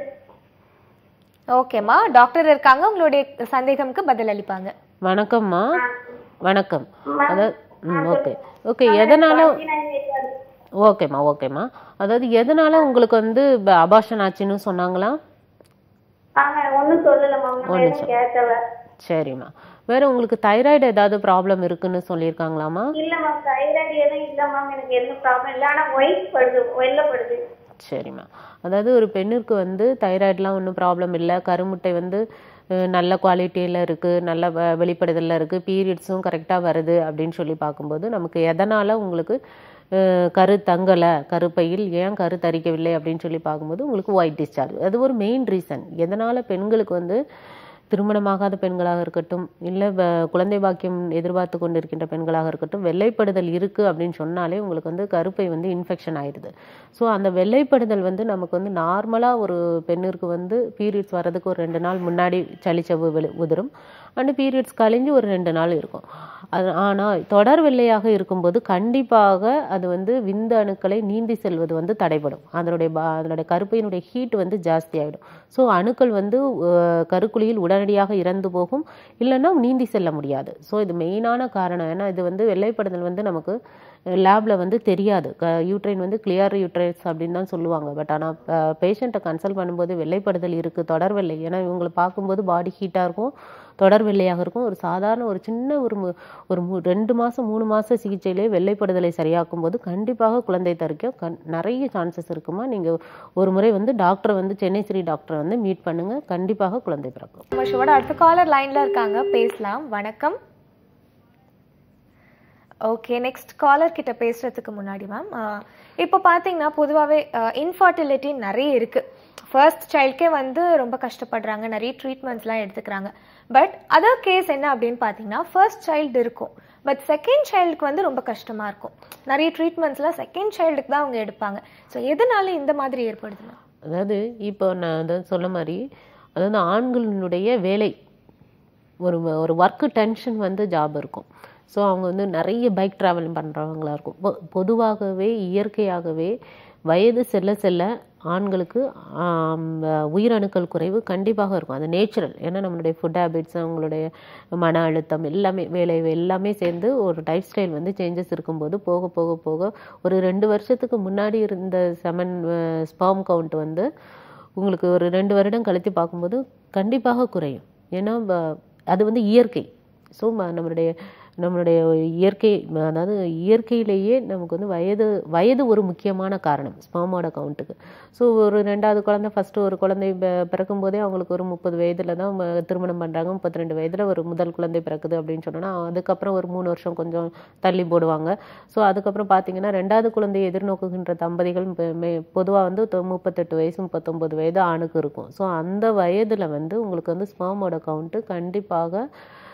ஓகேம்மா டாக்டர் இருக்காங்க உங்களுடைய சந்தேகம்க்கு பதில் அளிப்பாங்க வணக்கம்மா வணக்கம் அதாவது ம் ஓகே ஓகே எதனால டுவெண்ட்டி நைன் ஏஜ் ஆகுது ஓகேம்மா ஓகேம்மா அதாவது எதனால உங்களுக்கு வந்து அபாஷன் ஆச்சுன்னு சொன்னாங்களா ஆனா ஒண்ணும் சொல்லல மேம் நான் எதுவும் கேட்கல சரிம்மா வேற உங்களுக்கு தைராய்டு ஏதாவது ப்ராப்ளம் இருக்குன்னு சொல்லியிருக்காங்களாம்மா இல்ல மேம் தைராய்டு எதுவும் இல்ல மேம் எனக்கு எந்த ப்ராப்ளம் இல்ல ஆனா ஒயிட் படுது வெள்ளப்படுது சரிம்மா அதாவது ஒரு பெண்ணிற்கு வந்து தைராய்டுலாம் ஒன்றும் ப்ராப்ளம் இல்லை கருமுட்டை வந்து அஹ், நல்ல குவாலிட்டியில் இருக்குது நல்ல வ- வெளிப்படுதலில் இருக்குது பீரியட்ஸும் கரெக்டாக வருது அப்படின்னு சொல்லி பார்க்கும்போது நமக்கு எதனால் உங்களுக்கு அஹ், கரு தங்கலை கருப்பையில் ஏன் கரு தரிக்கவில்லை அப்படின்னு சொல்லி பார்க்கும்போது உங்களுக்கு ஒயிட் டிஸ்சார்ஜ் அது ஒரு மெயின் ரீசன் எதனால் பெண்களுக்கு வந்து திருமணமாகாத பெண்களாக இருக்கட்டும் இல்லை குழந்தை பாக்கியம் எதிர்பார்த்து கொண்டிருக்கின்ற பெண்களாக இருக்கட்டும் வெள்ளைப்படுதல் இருக்குது அப்படின்னு சொன்னாலே உங்களுக்கு வந்து கருப்பை வந்து இன்ஃபெக்ஷன் ஆயிடுது ஸோ அந்த வெள்ளைப்படுதல் வந்து நமக்கு வந்து நார்மலாக ஒரு பெண்ணிற்கு வந்து பீரியட்ஸ் வர்றதுக்கு ஒரு ரெண்டு நாள் முன்னாடி சளிச்சவு வெளி உதிரும் அண்ட் பீரியட்ஸ் கழிஞ்சு ஒரு ரெண்டு நாள் இருக்கும் அது ஆனால் தொடர் வெள்ளையாக இருக்கும்போது கண்டிப்பாக அது வந்து விந்து அணுக்களை நீந்தி செல்வது வந்து தடைபடும் அதனுடைய பா அதனுடைய கருப்பையினுடைய ஹீட் வந்து ஜாஸ்தி ஆகிடும் ஸோ அணுக்கள் வந்து அஹ், கருக்குழியில் உடனடியாக இறந்து போகும் இல்லைன்னா நீந்தி செல்ல முடியாது ஸோ இது மெயினான காரணம் ஏன்னா இது வந்து வெள்ளைப்படுதல் வந்து நமக்கு லேபில் வந்து தெரியாது க யூட்ரைன் வந்து கிளியர் யூட்ரைன்ஸ் அப்படின்னு தான் சொல்லுவாங்க பட் ஆனால் பேஷண்ட்டை கன்சல்ட் பண்ணும்போது வெள்ளைப்படுதல் இருக்குது தொடர் வெள்ளை ஏன்னா இவங்களை பார்க்கும்போது பாடி ஹீட்டாக இருக்கும் தொடர் வெள்ளையாக இருக்கும் ஒரு சாதாரண ஒரு சின்ன ஒரு மு- ஒரு மு- ரெண்டு மாதம் மூணு மாத சிகிச்சையிலே வெள்ளைப்படுதலை சரியாக்கும் போது கண்டிப்பாக குழந்தை தரிக்க கண் நிறைய சான்சஸ் இருக்குமா நீங்கள் ஒரு முறை வந்து டாக்டரை வந்து சென்னை ஸ்ரீ டாக்டரை வந்து மீட் பண்ணுங்கள் கண்டிப்பாக குழந்தை பிறக்கும் நம்ம ஷோட அடுத்த காலர் லைன்ல இருக்காங்க பேசலாம் வணக்கம் ஓகே நெக்ஸ்ட் காலர் கிட்ட பேசுறதுக்கு முன்னாடி மேம் இப்போ பார்த்தீங்கன்னா பொதுவாகவே இன்ஃபர்டிலிட்டி நிறைய இருக்கு ஃபர்ஸ்ட் சைல்ட்கே வந்து ரொம்ப கஷ்டப்படுறாங்க நிறைய ட்ரீட்மெண்ட்ஸ்லாம் எடுத்துக்கிறாங்க பட் அதர் கேஸ் என்ன அப்படின்னு பார்த்தீங்கன்னா ஃபர்ஸ்ட் சைல்டு இருக்கும் பட் செகண்ட் சைல்டுக்கு வந்து ரொம்ப கஷ்டமா இருக்கும் நிறைய ட்ரீட்மெண்ட்ஸ்லாம் செகண்ட் சைல்டுக்கு தான் அவங்க எடுப்பாங்க ஸோ எதனால இந்த மாதிரி ஏற்படுது மேம் அதாவது இப்போ நான் அதை சொன்ன மாதிரி அதாவது ஆண்களினுடைய வேலை ஒரு ஒரு ஒர்க்கு டென்ஷன் வந்து ஜாப் இருக்கும் ஸோ அவங்க வந்து நிறைய பைக் ட்ராவலிங் பண்ணுறவங்களா இருக்கும் பொ- பொதுவாகவே இயற்கையாகவே வயது செல்ல செல்ல ஆண்களுக்கு ஆம், உயிரணுக்கள் குறைவு கண்டிப்பாக இருக்கும் அது நேச்சுரல் ஏன்னா நம்மளுடைய ஃபுட் ஹேபிட்ஸ் அவங்களுடைய மன அழுத்தம் எல்லாமே வேலை எல்லாமே சேர்ந்து ஒரு லைஃப் ஸ்டைல் வந்து சேஞ்சஸ் இருக்கும்போது போக போக போக ஒரு ரெண்டு வருஷத்துக்கு முன்னாடி இருந்த செமன் ஸ்பாம் கவுண்ட் வந்து உங்களுக்கு ஒரு ரெண்டு வருடம் கழித்து பார்க்கும்போது கண்டிப்பாக குறையும் ஏன்னா வ- அது வந்து இயற்கை ஸோ நம்மளுடைய நம்மளுடைய இயற்கை அதாவது இயற்கையிலேயே நமக்கு வந்து வயது வயது ஒரு முக்கியமான காரணம் ஸ்பாமோட கவுண்ட்டுக்கு ஸோ ஒரு ரெண்டாவது குழந்தை ஃபஸ்ட்டு ஒரு குழந்தை பி- பிறக்கும் போதே அவங்களுக்கு ஒரு முப்பது வயதில் தான் ம- திருமணம் பண்ணுறாங்க முப்பத்தி ரெண்டு வயதில் ஒரு முதல் குழந்தை பிறக்குது அப்படின்னு சொன்னோன்னா அதுக்கப்புறம் ஒரு மூணு வருஷம் கொஞ்சம் தள்ளி போடுவாங்க ஸோ அதுக்கப்புறம் பார்த்தீங்கன்னா ரெண்டாவது குழந்தையை எதிர்நோக்குகின்ற தம்பதிகள் பொதுவாக வந்து தொ- முப்பத்தெட்டு வயசு முப்பத்தொம்பது வயது ஆணுக்கு இருக்கும் ஸோ அந்த வயதில் வந்து உங்களுக்கு வந்து ஸ்பாமோட கவுண்ட்டு கண்டிப்பாக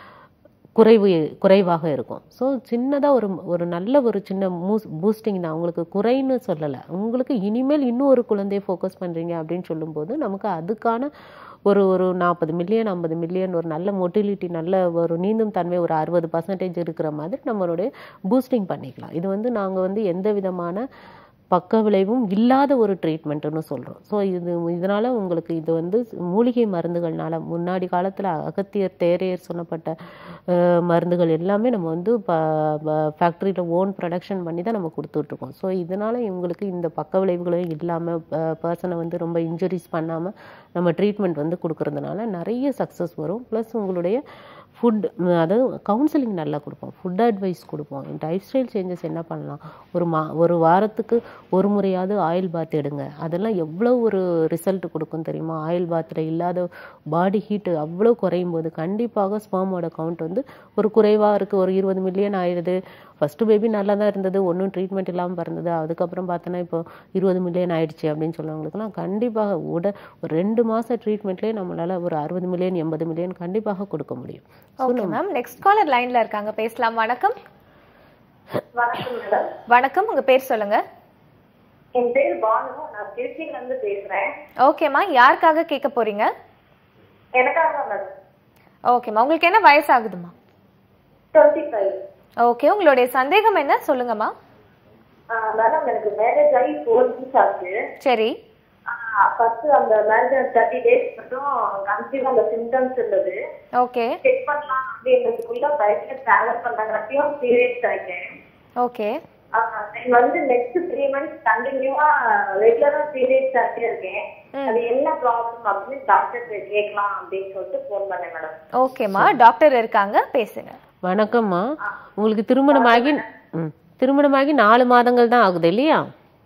குறைவு குறைவாக இருக்கும் ஸோ சின்னதாக ஒரு ஒரு நல்ல ஒரு சின்ன மூஸ் பூஸ்டிங் தான் உங்களுக்கு குறைன்னு சொல்லலை உங்களுக்கு இனிமேல் இன்னும் ஒரு குழந்தையை ஃபோக்கஸ் பண்ணுறீங்க அப்படின்னு சொல்லும்போது நமக்கு அதுக்கான ஒரு ஒரு நாற்பது மில்லியன் ஐம்பது மில்லியன் ஒரு நல்ல மொட்டிலிட்டி நல்ல ஒரு நீந்தும் தன்மை ஒரு அறுபது பர்சன்டேஜ் இருக்கிற மாதிரி நம்மளுடைய பூஸ்டிங் பண்ணிக்கலாம் இது வந்து நாங்கள் வந்து எந்த விதமான பக்க விளைவும் இல்லாத ஒரு ட்ரீட்மெண்ட்டுன்னு சொல்கிறோம் ஸோ இது இதனால் உங்களுக்கு இது வந்து மூலிகை மருந்துகள்னால முன்னாடி காலத்தில் அகத்தியர் தேரையர் சொன்னப்பட்ட அஹ், மருந்துகள் எல்லாமே நம்ம வந்து ஃபேக்ட்ரியில் ஓன் ப்ரொடக்ஷன் பண்ணி தான் நம்ம கொடுத்துட்ருக்கோம் ஸோ இதனால் இவங்களுக்கு இந்த பக்க விளைவுகளும் இல்லாமல் பர்சனை வந்து ரொம்ப இன்ஜுரிஸ் பண்ணாமல் நம்ம ட்ரீட்மெண்ட் வந்து கொடுக்கறதுனால நிறைய சக்ஸஸ் வரும் ப்ளஸ் உங்களுடைய ஃபுட் அதாவது கவுன்சிலிங் நல்லா கொடுப்போம் ஃபுட் அட்வைஸ் கொடுப்போம் லைஃப் ஸ்டைல் சேஞ்சஸ் என்ன பண்ணலாம் ஒரு மா ஒரு வாரத்துக்கு ஒரு முறையாவது ஆயில் பாத் எடுங்க அதெல்லாம் எவ்வளோ ஒரு ரிசல்ட் கொடுக்கும் தெரியுமா ஆயில் பாத்தில் இல்லாத பாடி ஹீட்டு அவ்வளோ குறையும் போது கண்டிப்பாக ஸ்பாமோட கவுண்ட் வந்து ஒரு குறைவாக இருக்குது ஒரு இருபது மில்லியன் ஆயிடுது ஃபஸ்ட்டு பேபி நல்லா தான் இருந்தது ஒன்றும் ட்ரீட்மெண்ட் இல்லாமல் பிறந்தது அதுக்கப்புறம் பார்த்தோன்னா இப்போ இருபது மில்லியன் ஆயிடுச்சு அப்படின்னு சொல்கிறவங்களுக்குலாம் கண்டிப்பாக உட ஒரு ரெண்டு மாதம் ட்ரீட்மெண்ட்லேயே நம்மளால் ஒரு அறுபது மில்லியன் எண்பது மில்லியன் கண்டிப்பாக கொடுக்க முடியும் ஓகே மேம் நெக்ஸ்ட் காலர் லைன்ல இருக்காங்க பேசலாம் வணக்கம் வணக்கம் மேடம் வணக்கம் உங்க பேர் சொல்லுங்க என் பேர் பானு நான் திருச்சியில இருந்து பேசுறேன் ஓகேம்மா யாருக்காக கேட்க போறீங்க எனக்காக தான் மேடம் ஓகேம்மா உங்களுக்கு என்ன வயசாகுதுமா டுவெண்ட்டி ஃபைவ் ஓகே உங்களுடைய சந்தேகம் என்ன சொல்லுங்கம்மா மேடம் எனக்கு மேரேஜ் ஆகி ஃபோர் வீக்ஸ் ஆச்சு சரி ஃபர்ஸ்ட் அந்த மேரேஜ் தேர்ட்டி டேஸ் மட்டும் கன்சீவ் அந்த சிம்டம்ஸ் இருந்தது ஓகே செக் பண்ணலாம் அப்படின்றதுக்குள்ள பைக்ல டிராவல் பண்றாங்கிறப்பையும் பீரியட்ஸ் ஆயிட்டேன் ஓகே ஆஹ் எனக்கு வந்து நெக்ஸ்ட் த்ரீ மந்த்ஸ் கண்டினியூவா ரெகுலரா பீரியட்ஸ் ஆகிட்டே இருக்கேன் அது என்ன ப்ராப்ளம் அப்படின்னு டாக்டர் கேட்கலாம் அப்படின்னு சொல்லிட்டு ஃபோன் பண்ணேன் மேடம் ஓகேம்மா டாக்டர் இருக்காங்க பேசுங்க வணக்கம்மா உங்களுக்கு திருமணமாகி ம் திருமணமாகி நாலு மாதங்கள் தான் ஆகுது இல்லையா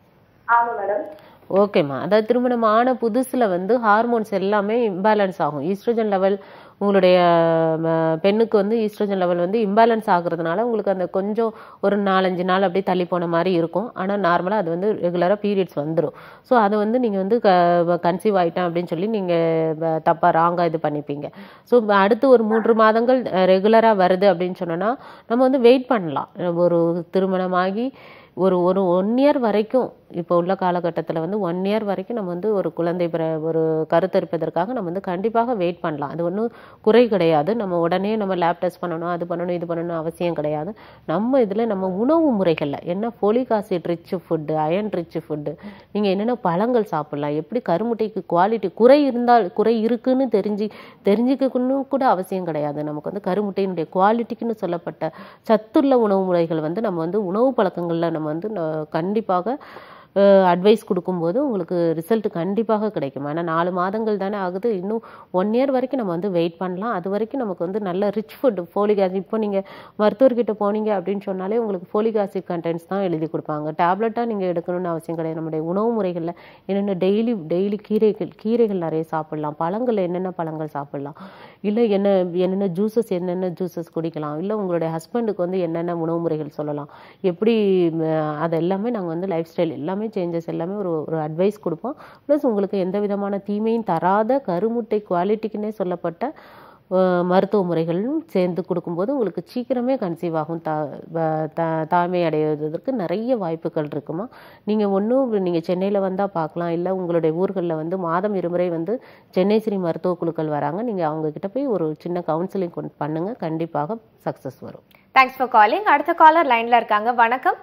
ஆமா மேடம் ஓகேம்மா அதாவது திருமணம் ஆன புதுசில் வந்து ஹார்மோன்ஸ் எல்லாமே இம்பேலன்ஸ் ஆகும் ஈஸ்ட்ரோஜன் லெவல் உங்களுடைய ம, பெண்ணுக்கு வந்து ஈஸ்ட்ரோஜன் லெவல் வந்து இம்பேலன்ஸ் ஆகுறதுனால உங்களுக்கு அந்த கொஞ்சம் ஒரு நாலஞ்சு நாள் அப்படியே தள்ளி போன மாதிரி இருக்கும் ஆனால் நார்மலாக அது வந்து ரெகுலராக பீரியட்ஸ் வந்துடும் ஸோ அதை வந்து நீங்கள் வந்து க கன்சீவ் ஆகிட்டேன் அப்படின்னு சொல்லி நீங்கள் தப்பாக ராங்காக இது பண்ணிப்பீங்க ஸோ அடுத்து ஒரு மூன்று மாதங்கள் ரெகுலராக வருது அப்படின்னு சொன்னோன்னா நம்ம வந்து வெயிட் பண்ணலாம் ஒரு திருமணமாகி ஒரு ஒரு ஒன் இயர் வரைக்கும் இப்போ உள்ள காலகட்டத்தில் வந்து ஒன் இயர் வரைக்கும் நம்ம வந்து ஒரு குழந்தை பிற ஒரு கருத்தரிப்பதற்காக நம்ம வந்து கண்டிப்பாக வெயிட் பண்ணலாம் அது ஒன்றும் குறை கிடையாது நம்ம உடனே நம்ம லேப் டெஸ்ட் பண்ணணும் அது பண்ணணும் இது பண்ணணும் அவசியம் கிடையாது நம்ம இதில் நம்ம உணவு முறைகளில் என்ன folic acid rich food iron rich food நீங்கள் என்னென்ன பழங்கள் சாப்பிடலாம் எப்படி கருமுட்டைக்கு குவாலிட்டி குறை இருந்தால் குறை இருக்குன்னு தெரிஞ்சு தெரிஞ்சுக்கணும் கூட அவசியம் கிடையாது நமக்கு வந்து கருமுட்டையினுடைய குவாலிட்டிக்குன்னு சொல்லப்பட்ட சத்துள்ள உணவு முறைகள் வந்து நம்ம வந்து உணவு பழக்கங்களில் நம்ம வந்து ந- கண்டிப்பாக அட்வைஸ் கொடுக்கும்போது உங்களுக்கு ரிசல்ட் கண்டிப்பாக கிடைக்கும் ஆனால் நாலு மாதங்கள் தானே ஆகுது இன்னும் ஒன் இயர் வரைக்கும் நம்ம வந்து வெயிட் பண்ணலாம் அது வரைக்கும் நமக்கு வந்து நல்ல ரிச் ஃபுட் ஃபோலிக் ஆசிட் இப்போ நீங்கள் மருத்துவர்கிட்ட போனீங்க அப்படின்னு சொன்னாலே உங்களுக்கு ஃபோலிக் ஆசிட் கண்டென்ட்ஸ் தான் எழுதி கொடுப்பாங்க டேப்லெட்டாக நீங்கள் எடுக்கணும்னு அவசியம் கிடையாது நம்முடைய உணவு முறைகளில் என்னென்ன டெய்லி டெய்லி கீரைகள் கீரைகள் நிறைய சாப்பிடலாம் பழங்கள் என்னென்ன பழங்கள் சாப்பிடலாம் இல்லை என்ன என்னென்ன ஜூஸஸ் என்னென்ன ஜூஸஸ் குடிக்கலாம் இல்லை உங்களுடைய ஹஸ்பண்டுக்கு வந்து என்னென்ன உணவு முறைகள் சொல்லலாம் எப்படி ம, அது எல்லாமே நாங்கள் வந்து லைஃப் ஸ்டைல் எல்லாமே சேஞ்சஸ் எல்லாமே ஒரு ஒரு அட்வைஸ் கொடுப்போம் ப்ளஸ் உங்களுக்கு எந்த விதமான தீமையும் தராத கருமுட்டை குவாலிட்டிக்குன்னே சொல்லப்பட்ட அஹ், மருத்துவ முறைகளும் சேர்ந்து கொடுக்கும்போது உங்களுக்கு சீக்கிரமே கன்சீவ் ஆகும் தா வ- தா- தாய்மை அடைவதற்கு நிறைய வாய்ப்புகள் இருக்குமா நீங்கள் ஒன்றும் நீங்கள் சென்னையில் வந்தால் பார்க்கலாம் இல்லை உங்களுடைய ஊர்களில் வந்து மாதம் இருமுறை வந்து சென்னை ஸ்ரீ மருத்துவ குழுக்கள் வராங்க நீங்கள் அவங்க கிட்ட போய் ஒரு சின்ன கவுன்சிலிங் கொண்டு பண்ணுங்கள் கண்டிப்பாக சக்ஸஸ் வரும் தேங்க்ஸ் ஃபார் காலிங் அடுத்த காலர் லைன்ல இருக்காங்க வணக்கம்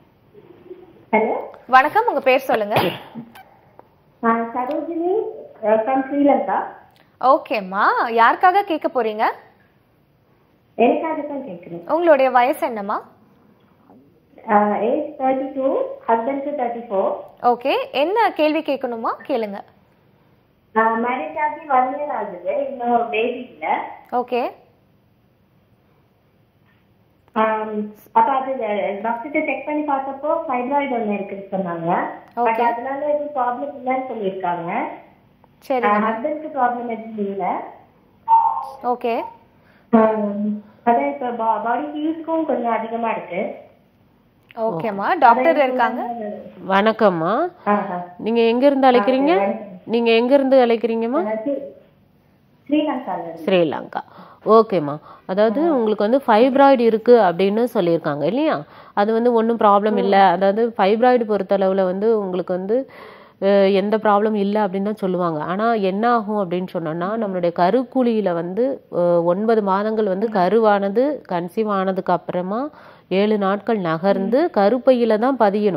ஹலோ வணக்கம் உங்க பேர் சொல்லுங்க சரோஜினி ஃப்ரம் ஸ்ரீலங்கா ஓகேம்மா யாருக்காக கேட்க போறீங்க எனக்காக தான் கேட்குறேன் உங்களுடைய வயசு என்னம்மா ஏஜ் தேர்ட்டி டூ ஹஸ்பண்ட்க்கு தேர்ட்டி ஃபோர் ஓகே என்ன கேள்வி கேட்கணுமா கேளுங்க மேரேஜ் ஆகி ஒன் இயர் ஆகுது இன்னும் பேபி இல்லை ஓகே அப்ப அது டாக்டர்கிட்ட செக் பண்ணி பார்த்தப்போ ஃபைப்ராய்டு ஒன்று இருக்குன்னு சொன்னாங்க பட் Okay. அதனால எதுவும் ப்ராப்ளம் இல்லைன்னு சொல்லியிருக்காங்க சரி ஹஸ்பண்ட்க்கு ப்ராப்ளம் எதுவும் இல்லை ஓகே அதான் இப்போ பாடி ஹீல்ஸ்க்கும் கொஞ்சம் அதிகமா இருக்கு ஓகேம்மா டாக்டர் இருக்காங்க வணக்கம்மா ஆஹா. நீங்கள் எங்கேருந்து அழைக்கிறீங்க நீங்கள் எங்கேருந்து அழைக்கிறீங்கம்மா ஸ்ரீ- ஸ்ரீலங்கால இருந்து. ஸ்ரீலங்கா ஓகேம்மா அதாவது உங்களுக்கு வந்து ஃபைப்ராய்டு இருக்கு அப்படின்னு சொல்லியிருக்காங்க இல்லையா அது வந்து ஒன்றும் ப்ராப்ளம் இல்லை அதாவது ஃபைப்ராய்டு பொறுத்தளவில் வந்து உங்களுக்கு வந்து அஹ், எந்த ப்ராப்ளம் இல்லை அப்படின்னு தான் சொல்லுவாங்க ஆனால் என்ன ஆகும் அப்படின்னு சொன்னோம்னா நம்மளுடைய கருக்குழியில் வந்து அஹ், ஒன்பது மாதங்கள் வந்து கருவானது கன்சீவ் ஆனதுக்கு அப்புறமா ஏழு நாட்கள் நகர்ந்து கருப்பையில தான் பதியணும்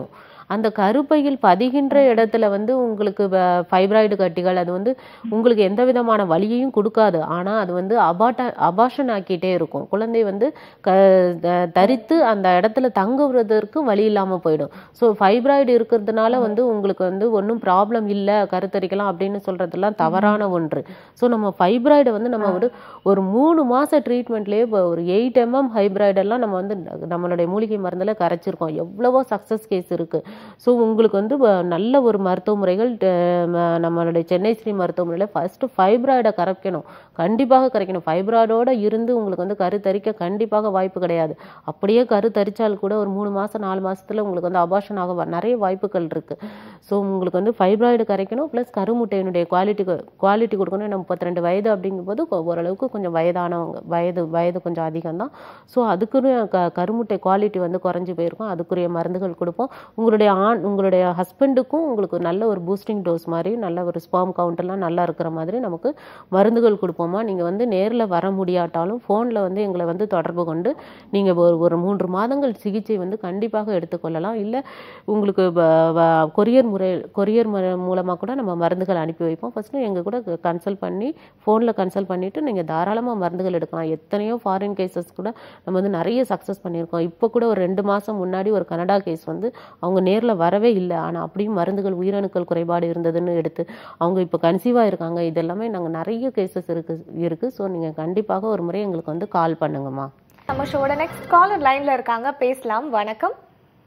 அந்த கருப்பையில் பதிகின்ற இடத்துல வந்து உங்களுக்கு ஃபைப்ராய்டு கட்டிகள் அது வந்து உங்களுக்கு எந்த விதமான வலியையும் கொடுக்காது ஆனா அது வந்து அபாட்ட அபாஷன் ஆக்கிட்டே இருக்கும் குழந்தை வந்து க த- தரித்து அந்த இடத்துல தங்குவதற்கு வழி இல்லாம போயிடும் ஸோ ஃபைப்ராய்டு இருக்கிறதுனால வந்து உங்களுக்கு வந்து ஒன்றும் ப்ராப்ளம் இல்லை கருத்தரிக்கலாம் அப்படின்னு சொல்றதெல்லாம் தவறான ஒன்று ஸோ நம்ம ஃபைப்ராய்டை வந்து நம்ம ஒரு ஒரு மூணு மாச ட்ரீட்மெண்ட்லேயே இப்போ ஒரு எயிட் எம்எம் ஹைப்ராய்டெல்லாம் நம்ம வந்து நம்மளுடைய மூலிகை மருந்துல கரைச்சிருக்கோம் எவ்வளவோ சக்ஸஸ் கேஸ் இருக்கு ஸோ உங்களுக்கு வந்து வ- நல்ல ஒரு மருத்துவ முறைகள் அஹ், ம- நம்மளுடைய சென்னை ஸ்ரீ மருத்துவமனையில் ஃபர்ஸ்ட் ஃபைப்ராய்டை கரைக்கணும் கண்டிப்பாக கரைக்கணும் ஃபைப்ராய்டோட இருந்து உங்களுக்கு வந்து கரு தரிக்க கண்டிப்பாக வாய்ப்பு கிடையாது அப்படியே கரு தரிச்சால் கூட ஒரு மூணு மாசம் நாலு மாசத்துல உங்களுக்கு வந்து அபாஷன் ஆக வ- நிறைய வாய்ப்புகள் இருக்கு ஸோ உங்களுக்கு வந்து ஃபைப்ராய்டு கரைக்கணும் ப்ளஸ் கருமுட்டையினுடைய குவாலிட்டி குவாலிட்டி கொடுக்கணும் ஏன்னா முப்பத்தி ரெண்டு வயது அப்படிங்கும்போது கொ- ஓரளவுக்கு கொஞ்சம் வயதானவங்க வயது வயது கொஞ்சம் அதிகம் தான் ஸோ அதுக்குரிய க கருமுட்டை குவாலிட்டி வந்து குறைஞ்சு போயிருக்கும் அதுக்குரிய மருந்துகள் கொடுப்போம் உங்களுடைய ஆண் உங்களுடைய ஹஸ்பண்டுக்கும் உங்களுக்கு நல்ல ஒரு பூஸ்டிங் டோஸ் மாதிரி நல்ல ஒரு ஸ்பாம் கவுண்ட் எல்லாம் நல்லா இருக்கிற மாதிரி நமக்கு மருந்துகள் கொடுப்போமா நீங்கள் வந்து நேரில் வர முடியாட்டாலும் ஃபோனில் வந்து எங்களை வந்து தொடர்பு கொண்டு நீங்கள் ஒரு ஒரு மூன்று மாதங்கள் சிகிச்சை வந்து கண்டிப்பாக எடுத்துக்கொள்ளலாம் இல்லை உங்களுக்கு கொரியர் முறை கொரியர் மூலமாக கூட நம்ம மருந்துகள் அனுப்பி வைப்போம் ஃபஸ்ட்டு எங்கள் கூட கன்சல்ட் பண்ணி ஃபோனில் கன்சல்ட் பண்ணிவிட்டு நீங்கள் தாராளமாக மருந்துகள் எடுக்கலாம் எத்தனையோ ஃபாரின் கேசஸ் கூட நம்ம வந்து நிறைய சக்ஸஸ் பண்ணியிருக்கோம் இப்போ கூட ஒரு ரெண்டு மாதம் முன்னாடி ஒரு கனடா கேஸ் வந்து அவங்க நேரில் வரவே இல்லை ஆனால் அப்படியும் மருந்துகள் உயிரணுக்கள் குறைபாடு இருந்ததுன்னு எடுத்து அவங்க இப்போ கன்சீவாக இருக்காங்க இது எல்லாமே நாங்கள் நிறைய கேசஸ் இருக்கு இருக்கு ஸோ நீங்கள் கண்டிப்பாக ஒரு முறை எங்களுக்கு வந்து கால் பண்ணுங்கம்மா நம்ம ஷோட நெக்ஸ்ட் காலர் லைன்ல இருக்காங்க பேசலாம் வணக்கம்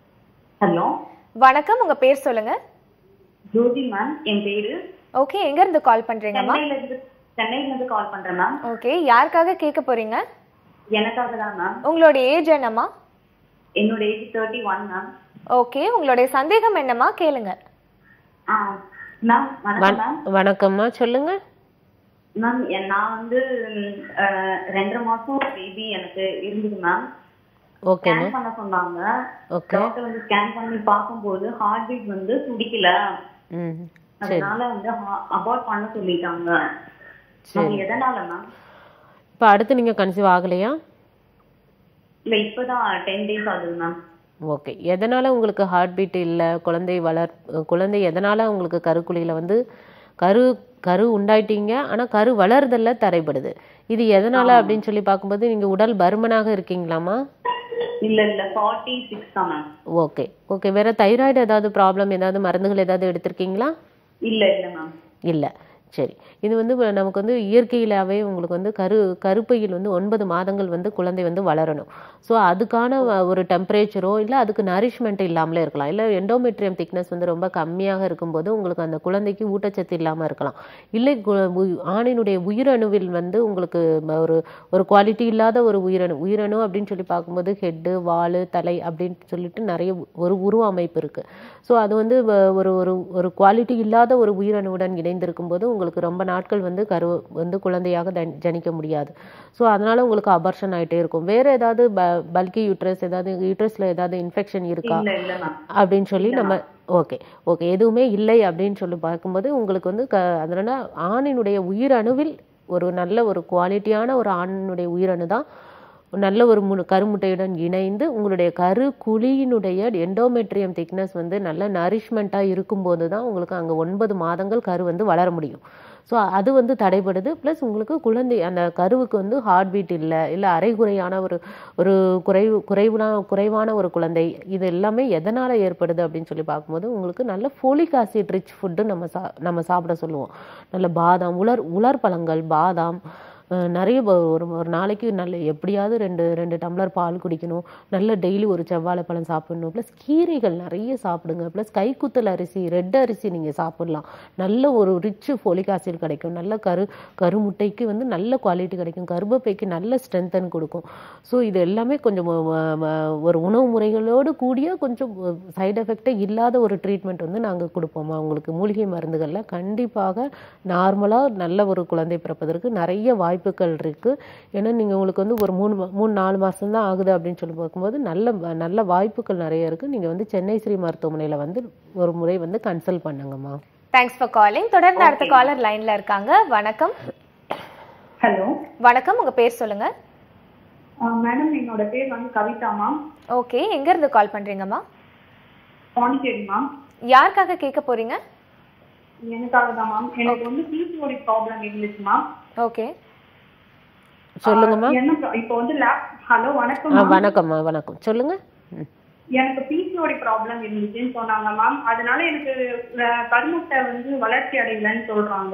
ஹலோ வணக்கம் உங்க பேர் சொல்லுங்க ஜோதி மேம் என் பேரு ஓகே எங்க இருந்து கால் பண்றீங்கம்மா சென்னையில இருந்து சென்னையில இருந்து கால் பண்றேன் மேம் ஓகே யாருக்காக கேட்க போறீங்க எனக்காக தான் மேம் உங்களோட ஏஜ் என்னம்மா என்னோட age thirty one ma'am okay உங்களுடைய சந்தேகம் என்னம்மா கேளுங்க ஆ மேம் வணக்கம் மேம் வணக்கம்மா சொல்லுங்க மேம் என் நான் வந்து ம், அஹ், ரெண்டரை மாசம் பேபி எனக்கு இருந்தது மேம் ஓகேம்மா ஸ்கேன் பண்ண சொன்னாங்க ஓகே டாக்டர் வந்து ஸ்கேன் பண்ணி பார்க்கும்போது ஹார்ட் பீட் வந்து துடிக்கல ம் சரி அதனால வந்து அபார்ட் பண்ண சொல்லிட்டாங்க சரி அது எதனால மேம் இப்போ அடுத்து நீங்கள் கன்சீவ் ஆகலையா இல்ல இப்பதான் டென் டேஸ் ஆகுது மேம் ஓகே எதனால் உங்களுக்கு ஹார்ட் பீட் இல்லை குழந்தை வளர் குழந்தை எதனால் உங்களுக்கு கருக்குழியில் வந்து கரு கரு உண்டாயிட்டீங்க ஆனால் கரு வளருதல்ல தடைபடுது இது எதனால் அப்படின்னு சொல்லி பார்க்கும்போது நீங்கள் உடல் பருமனாக இருக்கீங்களாம்மா இல்ல இல்ல ஃபார்ட்டி சிக்ஸ் தான் மேம் ஓகே ஓகே வேற தைராய்டு ஏதாவது ப்ராப்ளம் ஏதாவது மருந்துகள் ஏதாவது எடுத்திருக்கீங்களா இல்ல இல்ல மேம் இல்லை சரி இது வந்து வ- நமக்கு வந்து இயற்கையிலாவே உங்களுக்கு வந்து கரு கருப்பையில் வந்து ஒன்பது மாதங்கள் வந்து குழந்தை வந்து வளரணும் ஸோ அதுக்கான வ- ஒரு டெம்பரேச்சரோ இல்லை அதுக்கு நரிஷ்மெண்ட் இல்லாமலே இருக்கலாம் இல்லை எண்டோமெட்ரியம் திக்னஸ் வந்து ரொம்ப கம்மியாக இருக்கும்போது உங்களுக்கு அந்த குழந்தைக்கு ஊட்டச்சத்து இல்லாமல் இருக்கலாம் இல்லை கு- உய்- ஆணினுடைய உயிரணுவில் வந்து உங்களுக்கு ம- ஒரு ஒரு குவாலிட்டி இல்லாத ஒரு உயிரணு உயிரணு அப்படின்னு சொல்லி பார்க்கும்போது ஹெட்டு வால் தலை அப்படின்னு சொல்லிட்டு நிறைய உ- ஒரு உருவ அமைப்பு இருக்கு ஸோ அது வந்து வ- ஒரு ஒரு ஒரு குவாலிட்டி இல்லாத ஒரு உயிரணுவுடன் இணைந்திருக்கும் போது உங்களுக்கு ரொம்ப நாட்கள் வந்து கரு வந்து குழந்தையாக தன்- ஜனிக்க முடியாது ஸோ அதனால உங்களுக்கு அபர்ஷன் ஆயிட்டே இருக்கும் வேற ஏதாவது பல்கி யூட்ரஸ் ஏதாவது யூட்ரஸ்ல ஏதாவது இன்ஃபெக்ஷன் இருக்கா இல்ல இல்ல மேம் அப்படின்னு சொல்லி நம்ம ஓகே ஓகே எதுவுமே இல்லை அப்படின்னு சொல்லி பார்க்கும்போது உங்களுக்கு வந்து க அதனால ஆணினுடைய உயிரணுவில் ஒரு நல்ல ஒரு குவாலிட்டியான ஒரு ஆணினுடைய உயிரணு தான் நல்ல ஒரு மு கருமுட்டையுடன் இணைந்து உங்களுடைய கரு குழியினுடைய எண்டோமெட்ரியம் திக்னஸ் வந்து நல்ல நரிஷ்மெண்ட்டாக இருக்கும்போது தான் உங்களுக்கு அங்கே ஒன்பது மாதங்கள் கரு வந்து வளர முடியும் ஸோ அது வந்து தடைபடுது ப்ளஸ் உங்களுக்கு குழந்தை அந்த கருவுக்கு வந்து ஹார்ட் பீட் இல்லை இல்லை அரைகுறையான ஒரு ஒரு குறைவு குறைவுனா குறைவான ஒரு குழந்தை இது எல்லாமே எதனால் ஏற்படுது அப்படின்னு சொல்லி பார்க்கும்போது உங்களுக்கு நல்ல ஃபோலிக் ஆசிட் ரிச் ஃபுட்டு நம்ம சா நம்ம சாப்பிட சொல்லுவோம் நல்ல பாதாம் உலர் உலர் பழங்கள் பாதாம் அஹ் நிறைய ப- ஒரு ஒரு நாளைக்கு நல்ல எப்படியாவது ரெண்டு ரெண்டு டம்ளர் பால் குடிக்கணும் நல்ல டெய்லி ஒரு செவ்வாழைப்பழம் சாப்பிடணும் ப்ளஸ் கீரைகள் நிறைய சாப்பிடுங்க ப்ளஸ் கைக்குத்தல் அரிசி ரெட் அரிசி நீங்கள் சாப்பிடலாம் நல்ல ஒரு ரிச் ஃபோலிக் ஆசிட் கிடைக்கும் நல்ல கரு கருமுட்டைக்கு வந்து நல்ல குவாலிட்டி கிடைக்கும் கர்ப்பப்பைக்கு நல்ல ஸ்ட்ரென்தன் கொடுக்கும் ஸோ இது எல்லாமே கொஞ்சம் வ- வ- வ- ஒரு உணவு முறைகளோடு கூடிய கொஞ்சம் சைடு எஃபெக்டே இல்லாத ஒரு ட்ரீட்மெண்ட் வந்து நாங்கள் கொடுப்போமா உங்களுக்கு மூலிகை மருந்துகளில் கண்டிப்பாக நார்மலாக நல்ல ஒரு குழந்தை பிறப்பதற்கு நிறைய வாய்ப்புகள் இருக்கு ஏன்னா நீங்கள் உங்களுக்கு வந்து ஒரு மூணு மா- மூணு நாலு மாதம் தான் ஆகுது அப்படின்னு சொல்லி பார்க்கும்போது நல்ல நல்ல வாய்ப்புகள் நிறைய இருக்கு நீங்கள் வந்து சென்னை ஸ்ரீ மருத்துவமனையில் வந்து ஒரு முறை வந்து கன்சல்ட் பண்ணுங்கம்மா தேங்க்ஸ் ஃபார் காலிங் தொடர்ந்து அடுத்த காலர் லைன்ல இருக்காங்க வணக்கம் ஹலோ வணக்கம் உங்க பேர் சொல்லுங்க மேடம் என்னோட பேர் வந்து கவிதா மேம் ஓகே எங்க இருந்து கால் பண்றீங்கம்மா பாண்டிச்சேரி மேம் யாருக்காக கேட்க போறீங்க எனக்காக தான் மேம் எனக்கு வந்து பிசிஓடி ப்ராப்ளம் இருந்துச்சு மேம் ஓகே சொல்லுங்கம்மா என்ன pro- இப்போ வந்து லேப் ஹலோ வணக்கம் ஆ ma'am. வணக்கம்மா வணக்கம் சொல்லுங்க ம். எனக்கு பிசிஓடி ப்ராப்ளம் இருந்துச்சுன்னு சொன்னாங்க மேம் அதனால எனக்கு அஹ், கருமுட்டை வந்து வளர்ச்சி அடையலன்னு சொல்றாங்க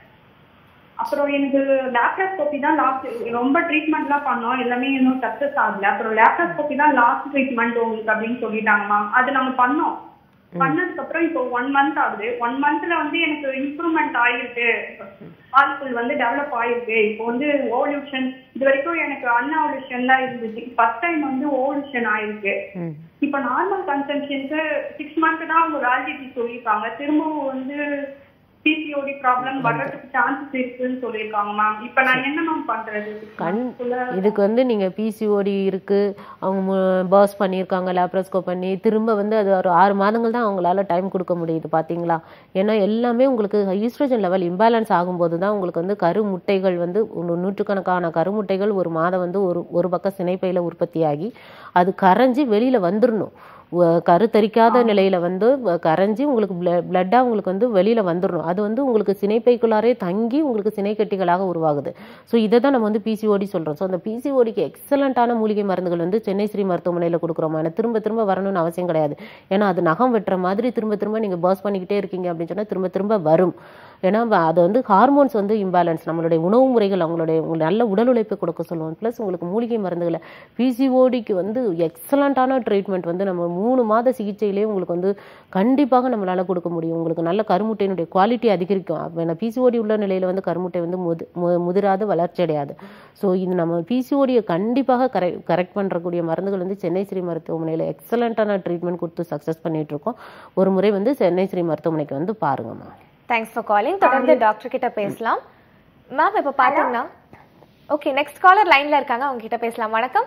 அப்புறம் எனக்கு லேப்டாஸ்கோபி தான் லாஸ்ட் ரொம்ப ட்ரீட்மெண்ட்லாம் பண்ணோம் எல்லாமே இன்னும் சக்சஸ் ஆகல அப்புறம் லேப்டாஸ்கோபி தான் லாஸ்ட் ட்ரீட்மெண்ட் உங்களுக்கு அப்படின்னு சொல்லிட்டாங்க மேம் அது நாங்க பண்ணோம் பண்ணதுக்கு அப்புறம் இப்போ ஒன் மந்த் ஆகுது ஒன் மந்த்ல வந்து எனக்கு இம்ப்ரூவ்மெண்ட் ஆயிருக்கு ஆல்குள் வந்து டெவலப் ஆயிருக்கு இப்போ வந்து ஓவல்யூஷன் இது வரைக்கும் எனக்கு அன்ஓவல்யூஷன் தான் இருந்துச்சு ஃபர்ஸ்ட் டைம் வந்து ஓவல்யூஷன் ஆயிருக்கு ம் இப்ப நார்மல் கன்சம்ஷனுக்கு சிக்ஸ் மந்த் தான் அவங்க வேலிடிட்டி சொல்லியிருக்காங்க திரும்பவும் வந்து பிசிஓடி ப்ராப்ளம் வர்றதுக்கு சான்சஸ் இருக்குன்னு சொல்லியிருக்காங்க மேம் இப்ப நான் என்ன மேம் பண்றது கண் இதுக்கு வந்து நீங்கள் பிசிஓடி இருக்குது அவங்க பர்ஸ் பண்ணியிருக்காங்க லேப்ரோஸ்கோப் பண்ணி திரும்ப வந்து அது ஒரு ஆறு மாதங்கள் தான் அவங்களால டைம் கொடுக்க முடியுது பார்த்தீங்களா ஏன்னா எல்லாமே உங்களுக்கு ஈஸ்ட்ரோஜன் லெவல் இம்பேலன்ஸ் ஆகும்போது தான் உங்களுக்கு வந்து கரு முட்டைகள் வந்து ஒரு நூற்றுக்கணக்கான கருமுட்டைகள் ஒரு மாதம் வந்து ஒரு ஒரு பக்கம் சினைப்பையில் உற்பத்தியாகி அது கரைஞ்சி வெளியில் வந்துடணும் வ- கருத்தரிக்காத நிலையில வந்து வ- கரைஞ்சி உங்களுக்கு பிளட்டாக உங்களுக்கு வந்து வெளியில வந்துடணும் அது வந்து உங்களுக்கு சினைப்பைக்குள்ளாரே தங்கி உங்களுக்கு சினைக்கட்டிகளாக உருவாகுது ஸோ இதை தான் நம்ம வந்து பிசிஓடி சொல்றோம் ஸோ அந்த பிசிஓடிக்கு எக்ஸலண்ட்டான மூலிகை மருந்துகள் வந்து சென்னை ஸ்ரீ மருத்துவமனையில் கொடுக்குறோம் ஏன்னா திரும்ப திரும்ப வரணும்னு அவசியம் கிடையாது ஏன்னா அது நகம் வெட்டுற மாதிரி திரும்ப திரும்ப நீங்க பர்ஸ் பண்ணிக்கிட்டே இருக்கீங்க அப்படின்னு சொன்னா திரும்ப திரும்ப வரும் ஏன்னா வ- அது வந்து ஹார்மோன்ஸ் வந்து இம்பேலன்ஸ் நம்மளுடைய உணவு முறைகள் அவங்களுடைய உங்களுக்கு நல்ல உடல் உழைப்பு கொடுக்க சொல்லுவோம் ப்ளஸ் உங்களுக்கு மூலிகை மருந்துகளை பிசிஓடிக்கு வந்து எக்ஸலண்ட்டான ட்ரீட்மெண்ட் வந்து நம்ம மூணு மாத சிகிச்சையிலேயே உங்களுக்கு வந்து கண்டிப்பாக நம்மளால கொடுக்க முடியும் உங்களுக்கு நல்ல கருமுட்டையினுடைய குவாலிட்டி அதிகரிக்கும் அப்ப பிசிஓடி உள்ள நிலையில வந்து கருமுட்டை வந்து முது மு- முதிராது வளர்ச்சி அடையாது ஸோ இது நம்ம பிசிஓடியை கண்டிப்பாக கரெ கரெக்ட் பண்ணுறக்கூடிய மருந்துகள் வந்து சென்னை ஸ்ரீ மருத்துவமனையில் எக்ஸலண்ட்டான ட்ரீட்மெண்ட் கொடுத்து சக்ஸஸ் பண்ணிட்டு இருக்கோம் ஒரு முறை வந்து சென்னை ஸ்ரீ மருத்துவமனைக்கு வந்து பாருங்கம்மா தேங்க்ஸ் ஃபார் காலிங் தொடர்ந்து டாக்டர் கிட்ட பேசலாம் மேம் இப்போ பாத்தீங்கன்னா ஓகே நெக்ஸ்ட் காலர் லைன்ல இருக்காங்க அவங்க கிட்ட பேசலாம் வணக்கம்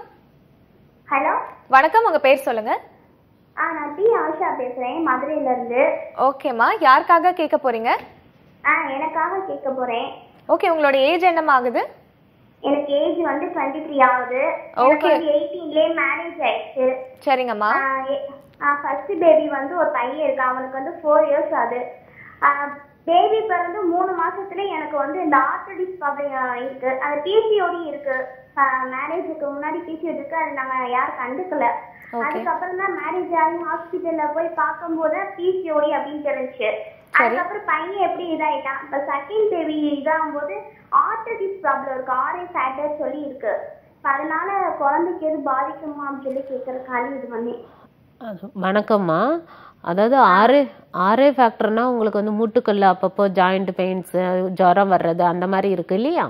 ஹலோ வணக்கம் உங்க பேர் சொல்லுங்க ஆ நான் டி ஆஷா பேசுறேன் மதுரையில இருந்து ஓகேம்மா யாருக்காக கேட்க போறீங்க ஆ எனக்காக கேட்க போறேன் ஓகே உங்களோட ஏஜ் என்னம்மா ஆகுது எனக்கு ஏஜ் வந்து டுவெண்ட்டி த்ரீ ஆகுது எனக்கு Okay. வந்து எயிட்டீன்லேயே மேரேஜ் ஆயிடுச்சு சரிங்கம்மா ஃபர்ஸ்ட் பேபி வந்து ஒரு பையன் இருக்கான் அவனுக்கு வந்து ஃபோர் இயர்ஸ் ஆகுது பேபி பிறந்து மூணு மாசத்துல எனக்கு வந்து இந்த ஆர்த்தடிஸ் ப்ராப்ளம் இருக்கு அந்த பிசிஓடி இருக்கு மேரேஜுக்கு முன்னாடி பிசிஓடி இருக்கு அது நாங்க யாரும் கண்டுக்கல Okay. அதுக்கப்புறம் தான் மேரேஜ் ஆகி ஹாஸ்பிட்டல்ல போய் பார்க்கும்போது பிசிஓடி அப்படின்னு தெரிஞ்சுச்சு அதுக்கப்புறம் பையன் எப்படி இதாயிட்டான் இப்ப செகண்ட் பேபி இதாகும்போது ஆர்த்தடிஸ் ப்ராப்ளம் இருக்கு ஆர்ஏ ஃபேட்டர் சொல்லி இருக்கு இப்ப அதனால குழந்தைக்கு எது பாதிக்குமா அப்படின்னு சொல்லி கேட்கறதுக்காக இது பண்ணேன் அது- வணக்கம்மா அதாவது ஆரே ஆரே ஃபேக்டர்னா உங்களுக்கு வந்து மூட்டுக்கல்ல அப்பப்போ ஜாயிண்ட் பெயின்ஸ் ஜுரம் வர்றது அந்த மாதிரி இருக்கு இல்லையா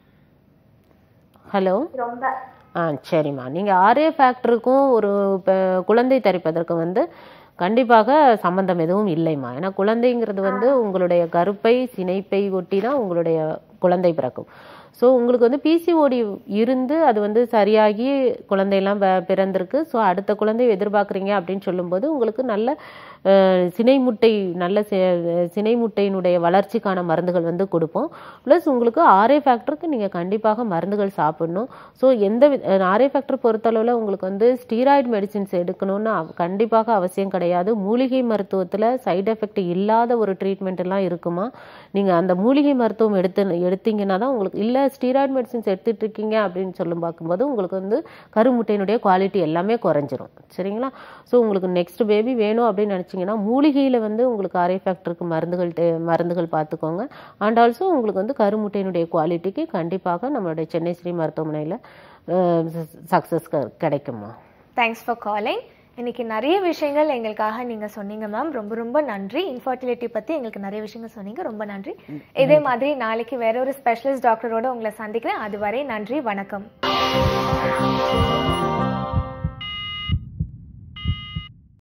ஹலோ ரொம்ப ஆ சரிம்மா நீங்கள் ஆரே ஃபேக்டருக்கும் ஒரு இப்போ குழந்தை தரிப்பதற்கு வந்து கண்டிப்பாக சம்பந்தம் எதுவும் இல்லைம்மா ஏன்னா குழந்தைங்கிறது வந்து உங்களுடைய கருப்பை சினைப்பை ஒட்டி தான் உங்களுடைய குழந்தை பிறக்கும் ஸோ உங்களுக்கு வந்து பிசிஓடி இருந்து அது வந்து சரியாகி குழந்தையெல்லாம் ப- பிறந்திருக்கு ஸோ அடுத்த குழந்தை எதிர்பார்க்குறீங்க அப்படின்னு சொல்லும்போது உங்களுக்கு நல்ல அஹ், சினை முட்டை நல்ல சி- சினை முட்டையினுடைய வளர்ச்சிக்கான மருந்துகள் வந்து கொடுப்போம் ப்ளஸ் உங்களுக்கு ஆர்ஏ ஃபேக்டருக்கு நீங்கள் கண்டிப்பாக மருந்துகள் சாப்பிடணும் ஸோ எந்த ஆர்ஏ ஃபேக்டர் பொறுத்தளவில் உங்களுக்கு வந்து ஸ்டீராய்டு மெடிசின்ஸ் எடுக்கணும்னு அவ- கண்டிப்பாக அவசியம் கிடையாது மூலிகை மருத்துவத்தில் சைடு எஃபெக்ட் இல்லாத ஒரு ட்ரீட்மெண்ட் எல்லாம் இருக்குமா நீங்கள் அந்த மூலிகை மருத்துவம் எடுத்து எடுத்தீங்கன்னா தான் உங்களுக்கு இல்லை ஸ்டீராய்டு மெடிசின்ஸ் எடுத்துட்டு இருக்கீங்க அப்படின்னு சொல்லும் பார்க்கும்போது உங்களுக்கு வந்து கருமுட்டையினுடைய குவாலிட்டி எல்லாமே குறைஞ்சிரும் சரிங்களா ஸோ உங்களுக்கு நெக்ஸ்ட் பேபி வேணும் அப்படின்னு நினச்சிங்கன்னா மூலிகையில் வந்து உங்களுக்கு ஆர்ஏ ஃபேக்டருக்கு மருந்துகள் தே- மருந்துகள் பார்த்துக்கோங்க அண்ட் ஆல்சோ உங்களுக்கு வந்து கருமுட்டையினுடைய குவாலிட்டிக்கு கண்டிப்பாக நம்மளுடைய சென்னை ஸ்ரீ மருத்துவமனையில் சக்ஸஸ் கிடைக்குமா தேங்க்ஸ் ஃபார் காலிங் இன்னைக்கு நிறைய விஷயங்கள் எங்களுக்காக நீங்க சொன்னீங்க மேம் ரொம்ப ரொம்ப நன்றி இன்ஃபர்டிலிட்டி பத்தி எங்களுக்கு நிறைய விஷயங்கள் சொன்னீங்க ரொம்ப நன்றி இதே மாதிரி நாளைக்கு வேற ஒரு ஸ்பெஷலிஸ்ட் டாக்டரோட உங்களை சந்திக்கிறேன் அதுவரை நன்றி வணக்கம்